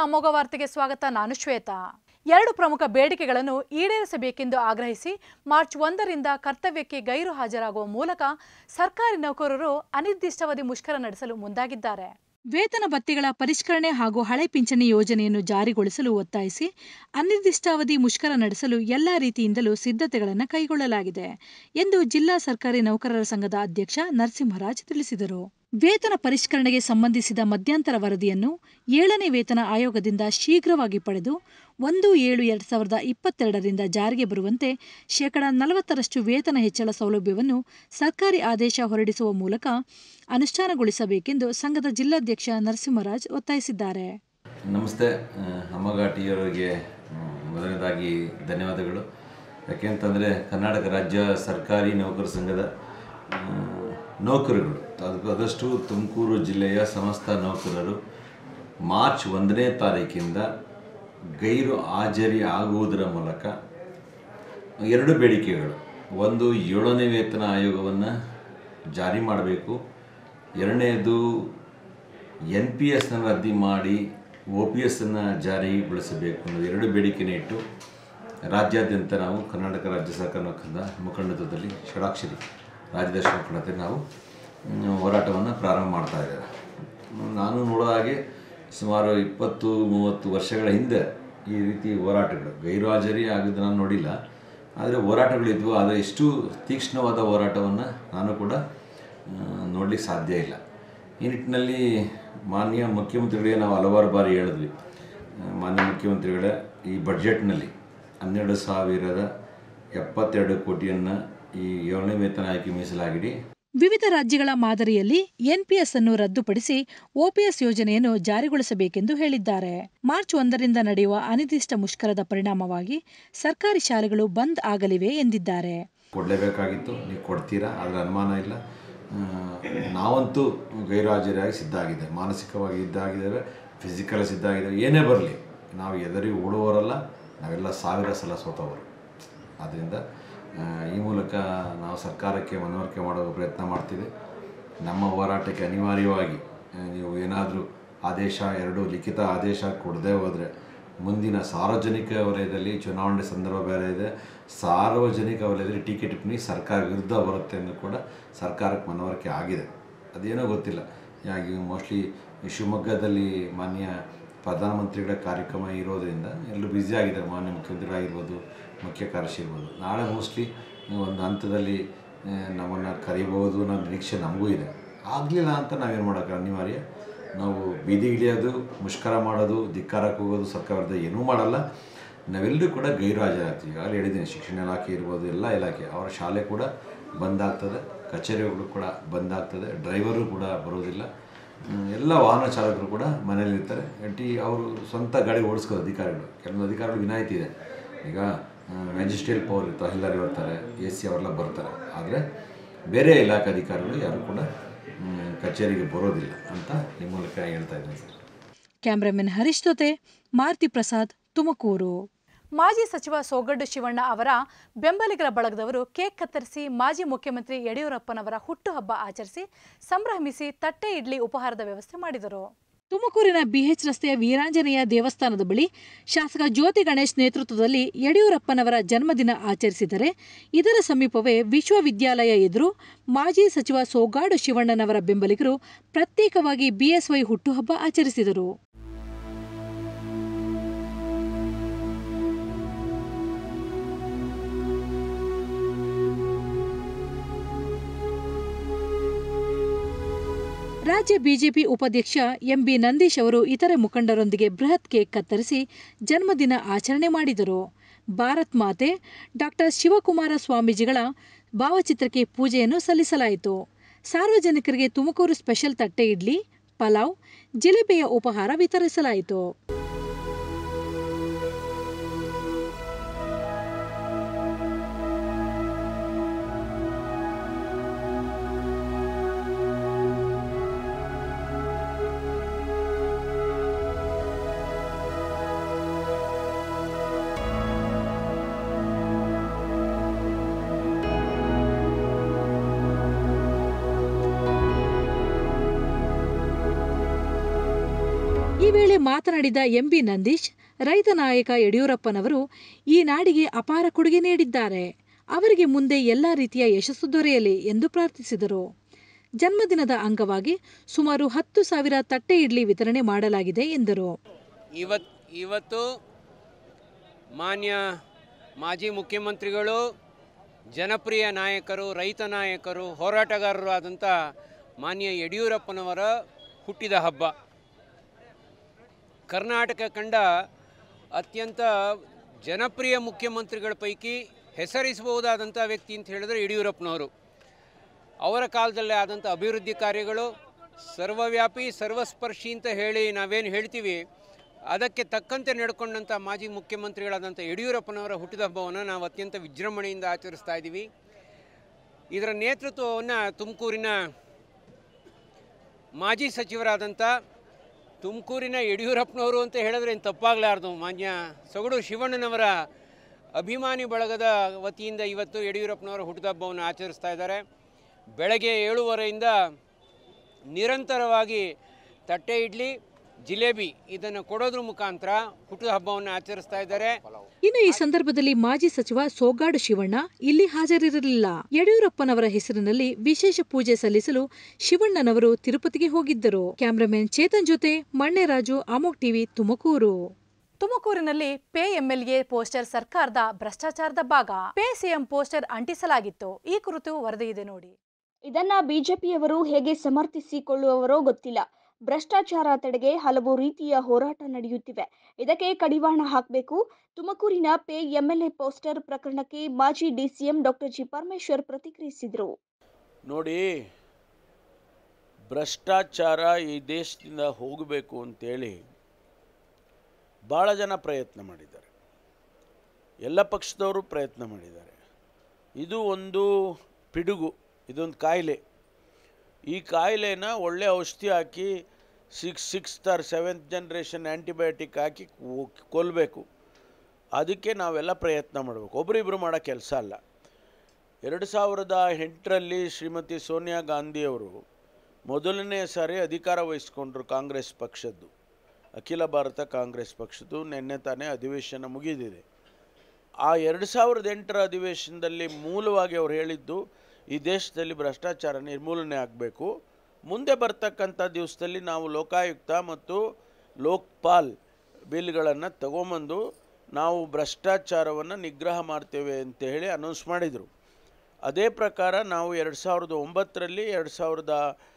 ಅಮೋಘ ವಾರ್ತೆಗೆ ಸ್ವಾಗತ ನಾನು ಶ್ವೇತಾ ಎರಡು ಪ್ರಮುಖ ಬೇಡಿಕೆಗಳನ್ನು ಈಡೇರಿಸಬೇಕೆಂದು ಆಗ್ರಹಿಸಿ ಮಾರ್ಚ್ ಒಂದರಿಂದ ಕರ್ತವ್ಯಕ್ಕೆ ಗೈರು ಹಾಜರಾಗುವ ಮೂಲಕ ಸರ್ಕಾರಿ ನೌಕರರು ಅನಿರ್ದಿಷ್ಟಾವಧಿ ಮುಷ್ಕರ ನಡೆಸಲು ಮುಂದಾಗಿದ್ದಾರೆ ವೇತನ ಭತ್ಯೆಗಳ ಪರಿಷ್ಕರಣೆ ಹಾಗೂ ಹಳೆ ಪಿಂಚಣಿ ಯೋಜನೆಯನ್ನು ಜಾರಿಗೊಳಿಸಲು ಒತ್ತಾಯಿಸಿ ಅನಿರ್ದಿಷ್ಟಾವಧಿ ಮುಷ್ಕರ ನಡೆಸಲು ಎಲ್ಲಾ ರೀತಿಯಿಂದಲೂ ಸಿದ್ಧತೆಗಳನ್ನು ಕೈಗೊಳ್ಳಲಾಗಿದೆ ಎಂದು ಜಿಲ್ಲಾ ಸರ್ಕಾರಿ ನೌಕರರ ಸಂಘದ ಅಧ್ಯಕ್ಷ ನರಸಿಂಹರಾಜ್ ತಿಳಿಸಿದರು ವೇತನ ಪರಿಷ್ಕರಣೆಗೆ ಸಂಬಂಧಿಸಿದ ಮಧ್ಯಂತರ ವರದಿಯನ್ನು ಏಳನೇ ವೇತನ ಆಯೋಗದಿಂದ ಶೀಘ್ರವಾಗಿ ಪಡೆದು ಒಂದು ಏಳು ಎರಡ್ ಸಾವಿರದ ಇಪ್ಪತ್ತೆರಡರಿಂದ ಜಾರಿಗೆ ಬರುವಂತೆ ಶೇಕಡ ನಲವತ್ತರಷ್ಟು ವೇತನ ಹೆಚ್ಚಳ ಸೌಲಭ್ಯವನ್ನು ಸರ್ಕಾರಿ ಆದೇಶ ಹೊರಡಿಸುವ ಮೂಲಕ ಅನುಷ್ಠಾನಗೊಳಿಸಬೇಕೆಂದು ಸಂಘದ ಜಿಲ್ಲಾಧ್ಯಕ್ಷ ನರಸಿಂಹರಾಜ್ ಒತ್ತಾಯಿಸಿದ್ದಾರೆ ನಮಸ್ತೆ ಆ, ಅಮ್ಮಘಾಟಿಯವರಿಗೆ ಮ್, ಮೊದಲನೇದಾಗಿ ಧನ್ಯವಾದಗಳು ಯಾಕೆಂತಂದರೆ ಕರ್ನಾಟಕ ರಾಜ್ಯ ಸರ್ಕಾರಿ ನೌಕರ ಸಂಘದ ಆ, ನೌಕರರುಗಳು ಅದು ಅದಷ್ಟು ತುಮಕೂರು ಜಿಲ್ಲೆಯ ಸಮಸ್ತ ನೌಕರರು ಮಾರ್ಚ್ ಒಂದನೇ ತಾರೀಕಿಂದ ಗೈರು ಹಾಜರಿ ಆಗುವುದರ ಮೂಲಕ ಎರಡು ಬೇಡಿಕೆಗಳು ಒಂದು ಏಳನೇ ವೇತನ ಆಯೋಗವನ್ನು ಜಾರಿ ಮಾಡಬೇಕು ಎರಡನೇದು ಎನ್ ಪಿ ಎಸ್ನ ರದ್ದಿ ಮಾಡಿ ಒ ಪಿ ಎಸ್ಸನ್ನು ಜಾರಿಗೊಳಿಸಬೇಕು ಅನ್ನೋದು ಎರಡು ಬೇಡಿಕೆನೇ ಇಟ್ಟು ರಾಜ್ಯಾದ್ಯಂತ ನಾವು ಕರ್ನಾಟಕ ರಾಜ್ಯ ಸರ್ಕಾರ ನೌಕರರ ಮುಖಂಡತ್ವದಲ್ಲಿ ಷಡಾಕ್ಷರಿ ರಾಜ್ಯದರ್ಶನ ಮುಖಂಡತೆ ನಾವು ಮ್, ಹೋರಾಟವನ್ನು ಪ್ರಾರಂಭ ಮಾಡ್ತಾ ಇದ್ದೇವೆ ನಾನು ನೋಡೋ ಹಾಗೆ ಸುಮಾರು ಇಪ್ಪತ್ತು ಮೂವತ್ತು ವರ್ಷಗಳ ಹಿಂದೆ ಈ ರೀತಿ ಹೋರಾಟಗಳು ಗೈರು ಹಾಜರಿ ಆಗಿದ್ದು ನಾನು ನೋಡಿಲ್ಲ ಆದರೆ ಹೋರಾಟಗಳಿದ್ವು ಆದರೆ ಇಷ್ಟು ತೀಕ್ಷ್ಣವಾದ ಹೋರಾಟವನ್ನು ನಾನು ಕೂಡ ನೋಡಲಿಕ್ಕೆ ಸಾಧ್ಯ ಇಲ್ಲ ಈ ನಿಟ್ಟಿನಲ್ಲಿ ಮಾನ್ಯ ಮುಖ್ಯಮಂತ್ರಿಗಳಿಗೆ ನಾವು ಹಲವಾರು ಬಾರಿ ಹೇಳಿದ್ವಿ ಆ, ಮಾನ್ಯ ಮುಖ್ಯಮಂತ್ರಿಗಳೇ ಈ ಬಡ್ಜೆಟ್ನಲ್ಲಿ ಹನ್ನೆರಡು ಸಾವಿರದ ಎಪ್ಪತ್ತೆರಡು ಕೋಟಿಯನ್ನು ಈ ಏಳನೇ ವೇತನ ಆಯ್ಕೆ ಮೀಸಲಾಗಿಡಿ ವಿವಿಧ ರಾಜ್ಯಗಳ ಮಾದರಿಯಲ್ಲಿ ಎನ್ಪಿಎಸ್ ಅನ್ನು ರದ್ದುಪಡಿಸಿ ಓಪಿಎಸ್ ಯೋಜನೆಯನ್ನು ಜಾರಿಗೊಳಿಸಬೇಕೆಂದು ಹೇಳಿದ್ದಾರೆ ಮಾರ್ಚ್ ಒಂದರಿಂದ ನಡೆಯುವ ಅನಿರ್ದಿಷ್ಟ ಮುಷ್ಕರದ ಪರಿಣಾಮವಾಗಿ ಸರ್ಕಾರಿ ಶಾಲೆಗಳು ಬಂದ್ ಆಗಲಿವೆ ಎಂದಿದ್ದಾರೆ ಕೊಡಲೇಬೇಕಾಗಿತ್ತು ನೀವು ಕೊಡ್ತೀರಾ ಆದರೆ ಅನುಮಾನ ಇಲ್ಲ ಆ, ನಾವಂತೂ ಗೈರು ಹಾಜರಿಯಾಗಿ ಸಿದ್ಧ ಆಗಿದೆ ಮಾನಸಿಕವಾಗಿ ಇದ್ದಾಗಿದ್ದೇವೆ ಫಿಸಿಕಲ್ ಸಿದ್ಧ ಆಗಿದ್ದೇವೆ ಏನೇ ಬರಲಿ ನಾವು ಎದರಿ ಓಡುವವರಲ್ಲ ನಾವೆಲ್ಲ ಸಾವಿರ ಸಲ ಸೋತವರು ಆದ್ದರಿಂದ ಆ, ಈ ಮೂಲಕ ನಾವು ಸರ್ಕಾರಕ್ಕೆ ಮನವರಿಕೆ ಮಾಡೋ ಪ್ರಯತ್ನ ಮಾಡ್ತೀವಿ ನಮ್ಮ ಹೋರಾಟಕ್ಕೆ ಅನಿವಾರ್ಯವಾಗಿ ಆ, ನೀವು ಏನಾದರೂ ಆದೇಶ ಎರಡು ಲಿಖಿತ ಆದೇಶ ಕೊಡದೇ ಹೋದರೆ ಮುಂದಿನ ಸಾರ್ವಜನಿಕ ವಲಯದಲ್ಲಿ ಚುನಾವಣೆ ಸಂದರ್ಭ ಬೇರೆ ಇದೆ ಸಾರ್ವಜನಿಕ ವಲಯದಲ್ಲಿ ಟೀಕೆ ಟಿಪ್ಪಣಿ ಸರ್ಕಾರ ವಿರುದ್ಧ ಬರುತ್ತೆ ಎಂದು ಕೂಡ ಸರ್ಕಾರಕ್ಕೆ ಮನವರಿಕೆ ಆಗಿದೆ ಅದೇನೋ ಗೊತ್ತಿಲ್ಲ ಯಾಕೆ ಮೋಸ್ಟ್ಲಿ ಶಿವಮೊಗ್ಗದಲ್ಲಿ ಮಾನ್ಯ ಪ್ರಧಾನಮಂತ್ರಿಗಳ ಕಾರ್ಯಕ್ರಮ ಇರೋದ್ರಿಂದ ಎಲ್ಲರೂ ಬ್ಯುಸಿ ಆಗಿದ್ದಾರೆ ಮಾನ್ಯ ಮುಖ್ಯಮಂತ್ರಿಗಳಾಗಿರ್ಬೋದು ಮುಖ್ಯ ಕಾರ್ಯದರ್ಶಿ ಇರ್ಬೋದು ನಾಳೆ ಮೋಸ್ಟ್ಲಿ ಒಂದು ಹಂತದಲ್ಲಿ ನಮ್ಮನ್ನು ಕರಿಬೋದು ಅನ್ನೋ ನಿರೀಕ್ಷೆ ನಮಗೂ ಇದೆ ಆಗಲಿಲ್ಲ ಅಂತ ನಾವೇನು ಮಾಡೋಕ್ಕೆ ಅನಿವಾರ್ಯ ನಾವು ಬೀದಿ ಇಳಿಯೋದು ಮುಷ್ಕರ ಮಾಡೋದು ಧಿಕ್ಕಾರಕ್ಕೆ ಹೋಗೋದು ಸರ್ಕಾರದ ಏನೂ ಮಾಡಲ್ಲ ನಾವೆಲ್ಲರೂ ಕೂಡ ಗೈರು ಹಾಜರಾಗ್ತೀವಿ ಆಗಲೇ ಹೇಳಿದ್ದೀನಿ ಶಿಕ್ಷಣ ಇಲಾಖೆ ಇರ್ಬೋದು ಎಲ್ಲ ಇಲಾಖೆ ಅವರ ಶಾಲೆ ಕೂಡ ಬಂದಾಗ್ತದೆ ಕಚೇರಿಗಳು ಕೂಡ ಬಂದಾಗ್ತದೆ ಡ್ರೈವರು ಕೂಡ ಬರೋದಿಲ್ಲ ಹ್ಮ್, ಎಲ್ಲ ವಾಹನ ಚಾಲಕರು ಕೂಡ ಮನೇಲಿ ಇರ್ತಾರೆ ಟಿ ಅವರು ಸ್ವಂತ ಗಾಡಿ ಓಡಿಸ್ಕೋದು ಅಧಿಕಾರಿಗಳು ಕೆಲವೊಂದು ಅಧಿಕಾರಿಗಳು ವಿನಾಯಿತಿ ಇದೆ ಈಗ ಮ್ಯಾಜಿಸ್ಟ್ರೇಟ್ ಪವರ್ ಇರ್ತಾರೆ ಎಲ್ಲರೂ ಬರ್ತಾರೆ ಎ ಸಿ ಅವರೆಲ್ಲ ಬರ್ತಾರೆ ಆದರೆ ಬೇರೆ ಇಲಾಖೆ ಅಧಿಕಾರಿಗಳು ಯಾರು ಕೂಡ ಹ್ಮ್, ಕಚೇರಿಗೆ ಬರೋದಿಲ್ಲ ಅಂತ ಈ ಮೂಲಕ ಹೇಳ್ತಾ ಇದ್ದೀನಿ ಸರ್ ಕ್ಯಾಮ್ರಾಮನ್ ಹರೀಶ್ ಜೊತೆ ಮಾರುತಿ ಪ್ರಸಾದ್ ತುಮಕೂರು ಮಾಜಿ ಸಚಿವ ಸೋಗಡ್ಡು ಶಿವಣ್ಣ ಅವರ ಬೆಂಬಲಿಗರ ಬಳಗದವರು ಕೇಕ್ ಕತ್ತರಿಸಿ ಮಾಜಿ ಮುಖ್ಯಮಂತ್ರಿ ಯಡಿಯೂರಪ್ಪನವರ ಹುಟ್ಟುಹಬ್ಬ ಆಚರಿಸಿ ಸಂಭ್ರಮಿಸಿ ತಟ್ಟೆ ಇಡ್ಲಿ ಉಪಹಾರದ ವ್ಯವಸ್ಥೆ ಮಾಡಿದರು ತುಮಕೂರಿನ ಬಿಎಚ್ ರಸ್ತೆಯ ವೀರಾಂಜನೇಯ ದೇವಸ್ಥಾನದ ಬಳಿ ಶಾಸಕ ಜ್ಯೋತಿ ಗಣೇಶ್ ನೇತೃತ್ವದಲ್ಲಿ ಯಡಿಯೂರಪ್ಪನವರ ಜನ್ಮದಿನ ಆಚರಿಸಿದರೆ ಇದರ ಸಮೀಪವೇ ವಿಶ್ವವಿದ್ಯಾಲಯ ಎದುರು ಮಾಜಿ ಸಚಿವ ಸೋಗಾಡು ಶಿವಣ್ಣನವರ ಬೆಂಬಲಿಗರು ಪ್ರತ್ಯೇಕವಾಗಿ ಬಿಎಸ್ವೈ ಹುಟ್ಟುಹಬ್ಬ ಆಚರಿಸಿದರು ರಾಜ್ಯ ಬಿಜೆಪಿ ಉಪಾಧ್ಯಕ್ಷ ಎಂಬಿ ನಂದೀಶ್ ಅವರು ಇತರೆ ಮುಖಂಡರೊಂದಿಗೆ ಬೃಹತ್ ಕೇಕ್ ಕತ್ತರಿಸಿ ಜನ್ಮದಿನ ಆಚರಣೆ ಮಾಡಿದರು ಭಾರತ್ ಮಾತೆ ಡಾಕ್ಟರ್ ಶಿವಕುಮಾರ ಸ್ವಾಮೀಜಿಗಳ ಭಾವಚಿತ್ರಕ್ಕೆ ಪೂಜೆಯನ್ನು ಸಲ್ಲಿಸಲಾಯಿತು ಸಾರ್ವಜನಿಕರಿಗೆ ತುಮಕೂರು ಸ್ಪೆಷಲ್ ತಟ್ಟೆ ಇಡ್ಲಿ ಪಲಾವ್ ಜಿಲೇಬಿಯ ಉಪಹಾರ ವಿತರಿಸಲಾಯಿತು ಈ ವೇಳೆ ಮಾತನಾಡಿದ ಎಂಬಿ ನಂದೀಶ್ ರೈತ ನಾಯಕ ಯಡಿಯೂರಪ್ಪನವರು ಈ ನಾಡಿಗೆ ಅಪಾರ ಕೊಡುಗೆ ನೀಡಿದ್ದಾರೆ ಅವರಿಗೆ ಮುಂದೆ ಎಲ್ಲ ರೀತಿಯ ಯಶಸ್ಸು ದೊರೆಯಲಿ ಎಂದು ಪ್ರಾರ್ಥಿಸಿದರು ಜನ್ಮದಿನದ ಅಂಗವಾಗಿ ಸುಮಾರು ಹತ್ತು ಸಾವಿರ ತಟ್ಟೆ ಇಡ್ಲಿ ವಿತರಣೆ ಮಾಡಲಾಗಿದೆ ಎಂದರು ಇವತ್ ಇವತ್ತು ಮಾನ್ಯ ಮಾಜಿ ಮುಖ್ಯಮಂತ್ರಿಗಳು ಜನಪ್ರಿಯ ನಾಯಕರು ರೈತ ನಾಯಕರು ಹೋರಾಟಗಾರರು ಆದಂಥ ಮಾನ್ಯ ಯಡಿಯೂರಪ್ಪನವರ ಹುಟ್ಟಿದ ಹಬ್ಬ ಕರ್ನಾಟಕ ಕಂಡ ಅತ್ಯಂತ ಜನಪ್ರಿಯ ಮುಖ್ಯಮಂತ್ರಿಗಳ ಪೈಕಿ ಹೆಸರಿಸಬಹುದಾದಂಥ ವ್ಯಕ್ತಿ ಅಂತ ಹೇಳಿದ್ರೆ ಯಡಿಯೂರಪ್ಪನವರು ಅವರ ಕಾಲದಲ್ಲೇ ಆದಂಥ ಅಭಿವೃದ್ಧಿ ಕಾರ್ಯಗಳು ಸರ್ವವ್ಯಾಪಿ ಸರ್ವಸ್ಪರ್ಶಿ ಅಂತ ಹೇಳಿ ನಾವೇನು ಹೇಳ್ತೀವಿ ಅದಕ್ಕೆ ತಕ್ಕಂತೆ ನಡ್ಕೊಂಡಂಥ ಮಾಜಿ ಮುಖ್ಯಮಂತ್ರಿಗಳಾದಂಥ ಯಡಿಯೂರಪ್ಪನವರ ಹುಟ್ಟಿದ ಹಬ್ಬವನ್ನು ನಾವು ಅತ್ಯಂತ ವಿಜೃಂಭಣೆಯಿಂದ ಆಚರಿಸ್ತಾ ಇದ್ದೀವಿ ಇದರ ನೇತೃತ್ವವನ್ನು ತುಮಕೂರಿನ ಮಾಜಿ ಸಚಿವರಾದಂಥ ತುಮಕೂರಿನ ಯಡಿಯೂರಪ್ಪನವರು ಅಂತ ಹೇಳಿದ್ರೆ ಏನು ತಪ್ಪಾಗಲಾರ್ದು ಮಾನ್ಯ ಸೊಗಡು ಶಿವಣ್ಣನವರ ಅಭಿಮಾನಿ ಬಳಗದ ವತಿಯಿಂದ ಇವತ್ತು ಯಡಿಯೂರಪ್ಪನವರ ಹುಟ್ಟಿದಬ್ಬವನ್ನು ಆಚರಿಸ್ತಾ ಇದ್ದಾರೆ ಬೆಳಗ್ಗೆ ಏಳುವರೆಯಿಂದ ನಿರಂತರವಾಗಿ ತಟ್ಟೆ ಇಡ್ಲಿ ಜಿಲೇಬಿ ಇದನ್ನು ಕೊಡೋದ್ರ ಮುಖಾಂತರ ಹುಟ್ಟಿದ ಹಬ್ಬವನ್ನು ಆಚರಿಸ್ತಾ ಇದ್ದಾರೆ ಇನ್ನು ಈ ಸಂದರ್ಭದಲ್ಲಿ ಮಾಜಿ ಸಚಿವ ಸೋಗಾಡು ಶಿವಣ್ಣ ಇಲ್ಲಿ ಹಾಜರಿರಲಿಲ್ಲ ಯಡಿಯೂರಪ್ಪನವರ ಹೆಸರಿನಲ್ಲಿ ವಿಶೇಷ ಪೂಜೆ ಸಲ್ಲಿಸಲು ಶಿವಣ್ಣನವರು ತಿರುಪತಿಗೆ ಹೋಗಿದ್ದರು ಕ್ಯಾಮರಾಮನ್ ಚೇತನ್ ಜೊತೆ ಮಣ್ಣೆರಾಜು ಅಮೋಕ್ ಟಿವಿ ತುಮಕೂರು ತುಮಕೂರಿನಲ್ಲಿ ಪೇ ಎಂಎಲ್ಎ ಪೋಸ್ಟರ್ ಸರ್ಕಾರದ ಭ್ರಷ್ಟಾಚಾರದ ಭಾಗ ಪೇ ಸಿಎಂ ಪೋಸ್ಟರ್ ಅಂಟಿಸಲಾಗಿತ್ತು ಈ ಕುರಿತು ವರದಿ ಇದೆ ನೋಡಿ ಇದನ್ನ ಬಿಜೆಪಿಯವರು ಹೇಗೆ ಸಮರ್ಥಿಸಿಕೊಳ್ಳುವವರೋ ಗೊತ್ತಿಲ್ಲ ಭ್ರಷ್ಟಾಚಾರ ತಡೆಗೆ ಹಲವು ರೀತಿಯ ಹೋರಾಟ ನಡೆಯುತ್ತಿವೆ ಇದಕ್ಕೆ ಕಡಿವಾಣ ಹಾಕಬೇಕು ತುಮಕೂರಿನ ಪೇ ಎಂಎಲ್ಎ ಪೋಸ್ಟರ್ ಪ್ರಕರಣಕ್ಕೆ ಮಾಜಿ ಡಿಸಿಎಂ ಡಾಕ್ಟರ್ ಜಿ ಪರಮೇಶ್ವರ್ ಪ್ರತಿಕ್ರಿಯಿಸಿದರು ನೋಡಿ ಭ್ರಷ್ಟಾಚಾರ ಈ ದೇಶದಿಂದ ಹೋಗಬೇಕು ಅಂತೇಳಿ ಭಾಳ ಜನ ಪ್ರಯತ್ನ ಮಾಡಿದ್ದಾರೆ ಎಲ್ಲ ಪಕ್ಷದವರು ಪ್ರಯತ್ನ ಮಾಡಿದ್ದಾರೆ ಇದು ಒಂದು ಪಿಡುಗು ಇದೊಂದು ಕಾಯಿಲೆ ಈ ಕಾಯಿಲೆನ ಒಳ್ಳೆ ಔಷಧಿ ಹಾಕಿ six sixth or seventh generation antibiotic ಹಾಕಿ ಕೊ- ಕೊಲ್ಲಬೇಕು ಅದಕ್ಕೆ ನಾವೆಲ್ಲ ಪ್ರಯತ್ನ ಮಾಡಬೇಕು ಒಬ್ಬರಿಬ್ಬರು ಮಾಡೋ ಕೆಲಸ ಅಲ್ಲ ಎರಡು ಸಾವಿರದ ಎಂಟರಲ್ಲಿ ಶ್ರೀಮತಿ ಸೋನಿಯಾ ಗಾಂಧಿಯವರು ಮೊದಲನೇ ಸಾರಿ ಅಧಿಕಾರ ವಹಿಸ್ಕೊಂಡ್ರು ಕಾಂಗ್ರೆಸ್ ಪಕ್ಷದ್ದು ಅಖಿಲ ಭಾರತ ಕಾಂಗ್ರೆಸ್ ಪಕ್ಷದ್ದು ನಿನ್ನೆ ತಾನೇ ಅಧಿವೇಶನ ಮುಗಿದಿದೆ ಆ ಎರಡು ಸಾವಿರದ ಎಂಟರ ಅಧಿವೇಶನದಲ್ಲಿ ಮೂಲವಾಗಿ ಅವ್ರು ಹೇಳಿದ್ದು ಈ ದೇಶದಲ್ಲಿ ಭ್ರಷ್ಟಾಚಾರ ನಿರ್ಮೂಲನೆ ಆಗಬೇಕು ಮುಂದೆ ಬರ್ತಕ್ಕಂಥ ದಿವಸದಲ್ಲಿ ನಾವು ಲೋಕಾಯುಕ್ತ ಮತ್ತು ಲೋಕ್ಪಾಲ್ ಬಿಲ್ಗಳನ್ನು ತಗೊಂಬಂದು ನಾವು ಭ್ರಷ್ಟಾಚಾರವನ್ನು ನಿಗ್ರಹ ಮಾಡ್ತೇವೆ ಅಂತ ಹೇಳಿ ಅನೌನ್ಸ್ ಮಾಡಿದರು ಅದೇ ಪ್ರಕಾರ ನಾವು ಎರಡು ಸಾವಿರದ ಒಂಬತ್ತರಲ್ಲಿ ಎರಡು ಸಾವಿರದ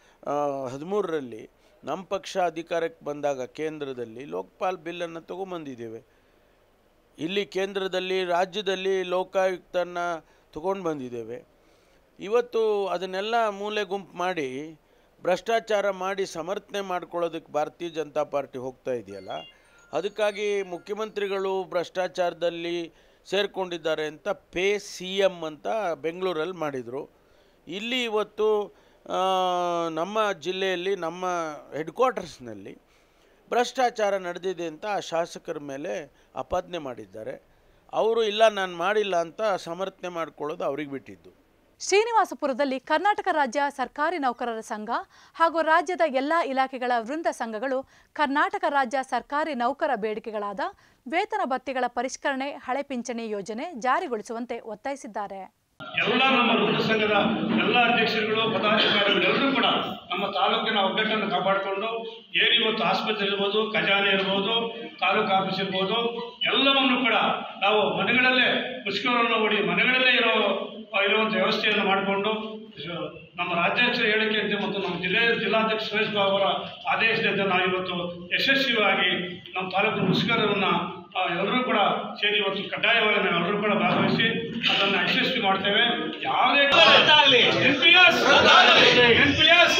ಹದಿಮೂರರಲ್ಲಿ ನಮ್ಮ ಪಕ್ಷ ಅಧಿಕಾರಕ್ಕೆ ಬಂದಾಗ ಕೇಂದ್ರದಲ್ಲಿ ಲೋಕ್ಪಾಲ್ ಬಿಲ್ಲನ್ನು ತೊಗೊಂಬಂದಿದ್ದೇವೆ ಇಲ್ಲಿ ಕೇಂದ್ರದಲ್ಲಿ ರಾಜ್ಯದಲ್ಲಿ ಲೋಕಾಯುಕ್ತನ ತಗೊಂಡು ಬಂದಿದ್ದೇವೆ ಇವತ್ತು ಅದನ್ನೆಲ್ಲ ಮೂಲೆ ಗುಂಪು ಮಾಡಿ ಭ್ರಷ್ಟಾಚಾರ ಮಾಡಿ ಸಮರ್ಥನೆ ಮಾಡ್ಕೊಳ್ಳೋದಕ್ಕೆ ಭಾರತೀಯ ಜನತಾ ಪಾರ್ಟಿ ಹೋಗ್ತಾ ಇದೆಯಲ್ಲ ಅದಕ್ಕಾಗಿ ಮುಖ್ಯಮಂತ್ರಿಗಳು ಭ್ರಷ್ಟಾಚಾರದಲ್ಲಿ ಸೇರಿಕೊಂಡಿದ್ದಾರೆ ಅಂತ ಪೇ ಸಿ ಎಮ್ ಅಂತ ಬೆಂಗಳೂರಲ್ಲಿ ಮಾಡಿದರು ಇಲ್ಲಿ ಇವತ್ತು ಆ, ನಮ್ಮ ಜಿಲ್ಲೆಯಲ್ಲಿ ನಮ್ಮ ಹೆಡ್ ಕ್ವಾರ್ಟರ್ಸ್ನಲ್ಲಿ ಭ್ರಷ್ಟಾಚಾರ ನಡೆದಿದೆ ಅಂತ ಆ ಶಾಸಕರ ಮೇಲೆ ಆಪಾದನೆ ಮಾಡಿದ್ದಾರೆ ಅವರು ಇಲ್ಲ ನಾನು ಮಾಡಿಲ್ಲ ಅಂತ ಸಮರ್ಥನೆ ಮಾಡ್ಕೊಳ್ಳೋದು ಅವ್ರಿಗೆ ಬಿಟ್ಟಿದ್ದು ಶ್ರೀನಿವಾಸಪುರದಲ್ಲಿ ಕರ್ನಾಟಕ ರಾಜ್ಯ ಸರ್ಕಾರಿ ನೌಕರರ ಸಂಘ ಹಾಗೂ ರಾಜ್ಯದ ಎಲ್ಲಾ ಇಲಾಖೆಗಳ ವೃಂದ ಸಂಘಗಳು ಕರ್ನಾಟಕ ರಾಜ್ಯ ಸರ್ಕಾರಿ ನೌಕರ ಬೇಡಿಕೆಗಳಾದ ವೇತನ ಭತ್ಯೆಗಳ ಪರಿಷ್ಕರಣೆ ಹಳೆ ಪಿಂಚಣಿ ಯೋಜನೆ ಜಾರಿಗೊಳಿಸುವಂತೆ ಒತ್ತಾಯಿಸಿದ್ದಾರೆ ಎಲ್ಲ ನಮ್ಮ ವೃತ್ತ ಸಂಘದ ಎಲ್ಲ ಅಧ್ಯಕ್ಷರುಗಳು ಪದಾಧಿಕಾರಿಗಳು ಎಲ್ಲರೂ ಕೂಡ ನಮ್ಮ ತಾಲೂಕಿನ ಒಗ್ಗಟ್ಟನ್ನು ಕಾಪಾಡಿಕೊಂಡು ಏನು ಇವತ್ತು ಆಸ್ಪತ್ರೆ ಇರ್ಬೋದು ಖಜಾನೆ ಇರ್ಬೋದು ತಾಲೂಕು ಆಫೀಸ್ ಇರ್ಬೋದು ಎಲ್ಲವನ್ನು ಕೂಡ ನಾವು ಮನೆಗಳಲ್ಲೇ ಮುಷ್ಕರವನ್ನು ಓಡಿ ಮನೆಗಳಲ್ಲೇ ಇರೋ ಇರುವಂಥ ವ್ಯವಸ್ಥೆಯನ್ನು ಮಾಡಿಕೊಂಡು ನಮ್ಮ ರಾಜ್ಯಾಧ್ಯಕ್ಷರ ಹೇಳಿಕೆಯಂತೆ ಮತ್ತು ನಮ್ಮ ಜಿಲ್ಲೆ ಜಿಲ್ಲಾಧ್ಯಕ್ಷ ಸುರೇಶ್ ಬಾಬು ಅವರ ಆದೇಶದಂತೆ ನಾವು ಇವತ್ತು ಯಶಸ್ವಿಯಾಗಿ ನಮ್ಮ ತಾಲೂಕು ಮುಷ್ಕರವನ್ನು ಎಲ್ಲರೂ ಕೂಡ ಸೇರಿ ಇವತ್ತು ಕಡ್ಡಾಯವಾಗಿ ನಾವು ಎಲ್ಲರೂ ಕೂಡ ಭಾಗವಹಿಸಿ ಅದನ್ನು ಯಶಸ್ವಿ ಮಾಡ್ತೇವೆ ಯಾವುದೇ N P S N P S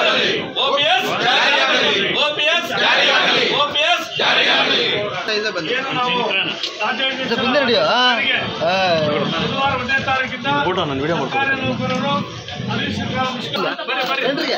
ಏನು ನಾವು ರಾಜ್ಯಾಧ್ಯಕ್ಷರಿಗೆ ಬುಧವಾರ ಒಂದನೇ ತಾರೀಕಿಂದ ಸರ್ಕಾರಿ ನೌಕರರು ಅಲ್ಲಿ ಸರ್ಕಾರ ಮುಷ್ಕರ ಬನ್ನಿ ಬನ್ನಿ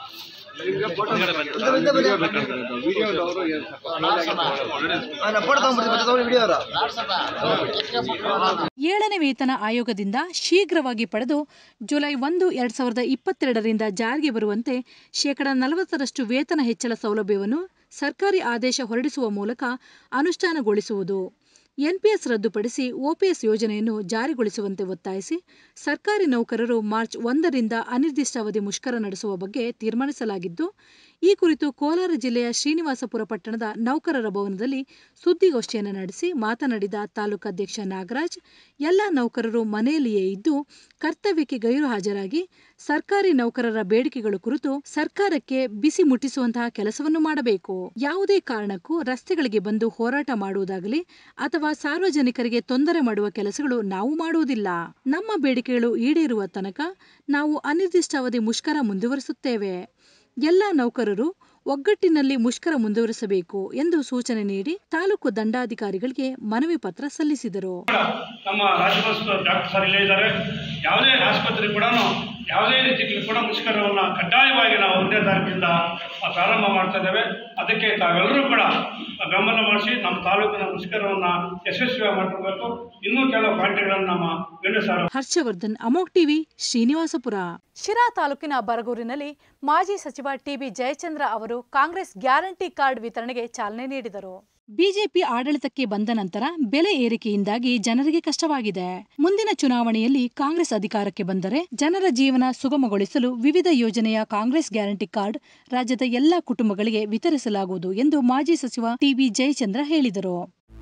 ಏಳನೇ ವೇತನ ಆಯೋಗದಿಂದ ಶೀಘ್ರವಾಗಿ ಪಡೆದು ಜುಲೈ ಒಂದು ಎರಡ್ ಸಾವಿರದ ಇಪ್ಪತ್ತೆರಡರಿಂದ ಜಾರಿಗೆ ಬರುವಂತೆ ಶೇಕಡ ನಲವತ್ತರಷ್ಟು ವೇತನ ಹೆಚ್ಚಳ ಸೌಲಭ್ಯವನ್ನು ಸರ್ಕಾರಿ ಆದೇಶ ಹೊರಡಿಸುವ ಮೂಲಕ ಅನುಷ್ಠಾನಗೊಳಿಸುವುದು ಎನ್ಪಿಎಸ್ ರದ್ದುಪಡಿಸಿ ಒಪಿಎಸ್ ಯೋಜನೆಯನ್ನು ಜಾರಿಗೊಳಿಸುವಂತೆ ಒತ್ತಾಯಿಸಿ ಸರ್ಕಾರಿ ನೌಕರರು ಮಾರ್ಚ್ ಒಂದರಿಂದ ಅನಿರ್ದಿಷ್ಟಾವಧಿ ಮುಷ್ಕರ ನಡೆಸುವ ಬಗ್ಗೆ ತೀರ್ಮಾನಿಸಲಾಗಿದ್ದು ಈ ಕುರಿತು ಕೋಲಾರ ಜಿಲ್ಲೆಯ ಶ್ರೀನಿವಾಸಪುರ ಪಟ್ಟಣದ ನೌಕರರ ಭವನದಲ್ಲಿ ಸುದ್ದಿಗೋಷ್ಠಿಯನ್ನು ನಡೆಸಿ ಮಾತನಾಡಿದ ತಾಲೂಕಾಧ್ಯಕ್ಷ ನಾಗರಾಜ್ ಎಲ್ಲ ನೌಕರರು ಮನೆಯಲ್ಲಿಯೇ ಇದ್ದು ಕರ್ತವ್ಯಕ್ಕೆ ಗೈರು ಹಾಜರಾಗಿ ಸರ್ಕಾರಿ ನೌಕರರ ಬೇಡಿಕೆಗಳು ಕುರಿತು ಸರ್ಕಾರಕ್ಕೆ ಬಿಸಿ ಮುಟ್ಟಿಸುವಂತಹ ಕೆಲಸವನ್ನು ಮಾಡಬೇಕು ಯಾವುದೇ ಕಾರಣಕ್ಕೂ ರಸ್ತೆಗಳಿಗೆ ಬಂದು ಹೋರಾಟ ಮಾಡುವುದಾಗಲಿ ಅಥವಾ ಸಾರ್ವಜನಿಕರಿಗೆ ತೊಂದರೆ ಮಾಡುವ ಕೆಲಸಗಳು ನಾವು ಮಾಡುವುದಿಲ್ಲ ನಮ್ಮ ಬೇಡಿಕೆಗಳು ಈಡೇರುವ ತನಕ ನಾವು ಅನಿರ್ದಿಷ್ಟಾವಧಿ ಮುಷ್ಕರ ಮುಂದುವರಿಸುತ್ತೇವೆ ಎಲ್ಲ ನೌಕರರು ಒಗ್ಗಟ್ಟಿನಲ್ಲಿ ಮುಷ್ಕರ ಮುಂದುವರಿಸಬೇಕು ಎಂದು ಸೂಚನೆ ನೀಡಿ ತಾಲೂಕು ದಂಡಾಧಿಕಾರಿಗಳಿಗೆ ಮನವಿ ಪತ್ರ ಸಲ್ಲಿಸಿದರು ನಮ್ಮ ರಾಜ್ಯಪಾಲ ಡಾಕ್ಟರ್ ಸರ್ ಇಲ್ಲೇ ಇದ್ದಾರೆ ಯಾವುದೇ ಆಸ್ಪತ್ರೆ ಕೂಡ ಯಾವುದೇ ರೀತಿಯಲ್ಲಿ ಕೂಡ ಮುಷ್ಕರವನ್ನು ಕಡ್ಡಾಯವಾಗಿ ನಾವು ಒಂದನೇ ತಾರೀಕಿಂದ ಪ್ರಾರಂಭ ಮಾಡ್ತಾ ಇದ್ದೇವೆ ಅದಕ್ಕೆ ತಾವೆಲ್ಲರೂ ಕೂಡ ಬೆಂಬಲ ಮಾಡಿಸಿ ನಮ್ಮ ತಾಲೂಕಿನ ಮುಷ್ಕರವನ್ನು ಯಶಸ್ವಿಯಾಗಿ ಮಾಡ್ಕೊಳ್ಬೇಕು ಇನ್ನೂ ಕೆಲವು ಪಾಯಿಂಟ್ಗಳನ್ನು ನಮ್ಮ ಗಣ್ಯ ಸರ್ ಹರ್ಷವರ್ಧನ್ ಅಮೋಕ್ ಟಿವಿ ಶ್ರೀನಿವಾಸಪುರ ಶಿರಾ ತಾಲೂಕಿನ ಬರಗೂರಿನಲ್ಲಿ ಮಾಜಿ ಸಚಿವ ಟಿಬಿ ಜಯಚಂದ್ರ ಅವರು ಕಾಂಗ್ರೆಸ್ ಗ್ಯಾರಂಟಿ ಕಾರ್ಡ್ ವಿತರಣೆಗೆ ಚಾಲನೆ ನೀಡಿದರು ಬಿಜೆಪಿ ಆಡಳಿತಕ್ಕೆ ಬಂದ ನಂತರ ಬೆಲೆ ಏರಿಕೆಯಿಂದಾಗಿ ಜನರಿಗೆ ಕಷ್ಟವಾಗಿದೆ ಮುಂದಿನ ಚುನಾವಣೆಯಲ್ಲಿ ಕಾಂಗ್ರೆಸ್ ಅಧಿಕಾರಕ್ಕೆ ಬಂದರೆ ಜನರ ಜೀವನ ಸುಗಮಗೊಳಿಸಲು ವಿವಿಧ ಯೋಜನೆಯ ಕಾಂಗ್ರೆಸ್ ಗ್ಯಾರಂಟಿ ಕಾರ್ಡ್ ರಾಜ್ಯದ ಎಲ್ಲಾ ಕುಟುಂಬಗಳಿಗೆ ವಿತರಿಸಲಾಗುವುದು ಎಂದು ಮಾಜಿ ಸಚಿವ ಟಿಬಿ ಜಯಚಂದ್ರ ಹೇಳಿದರು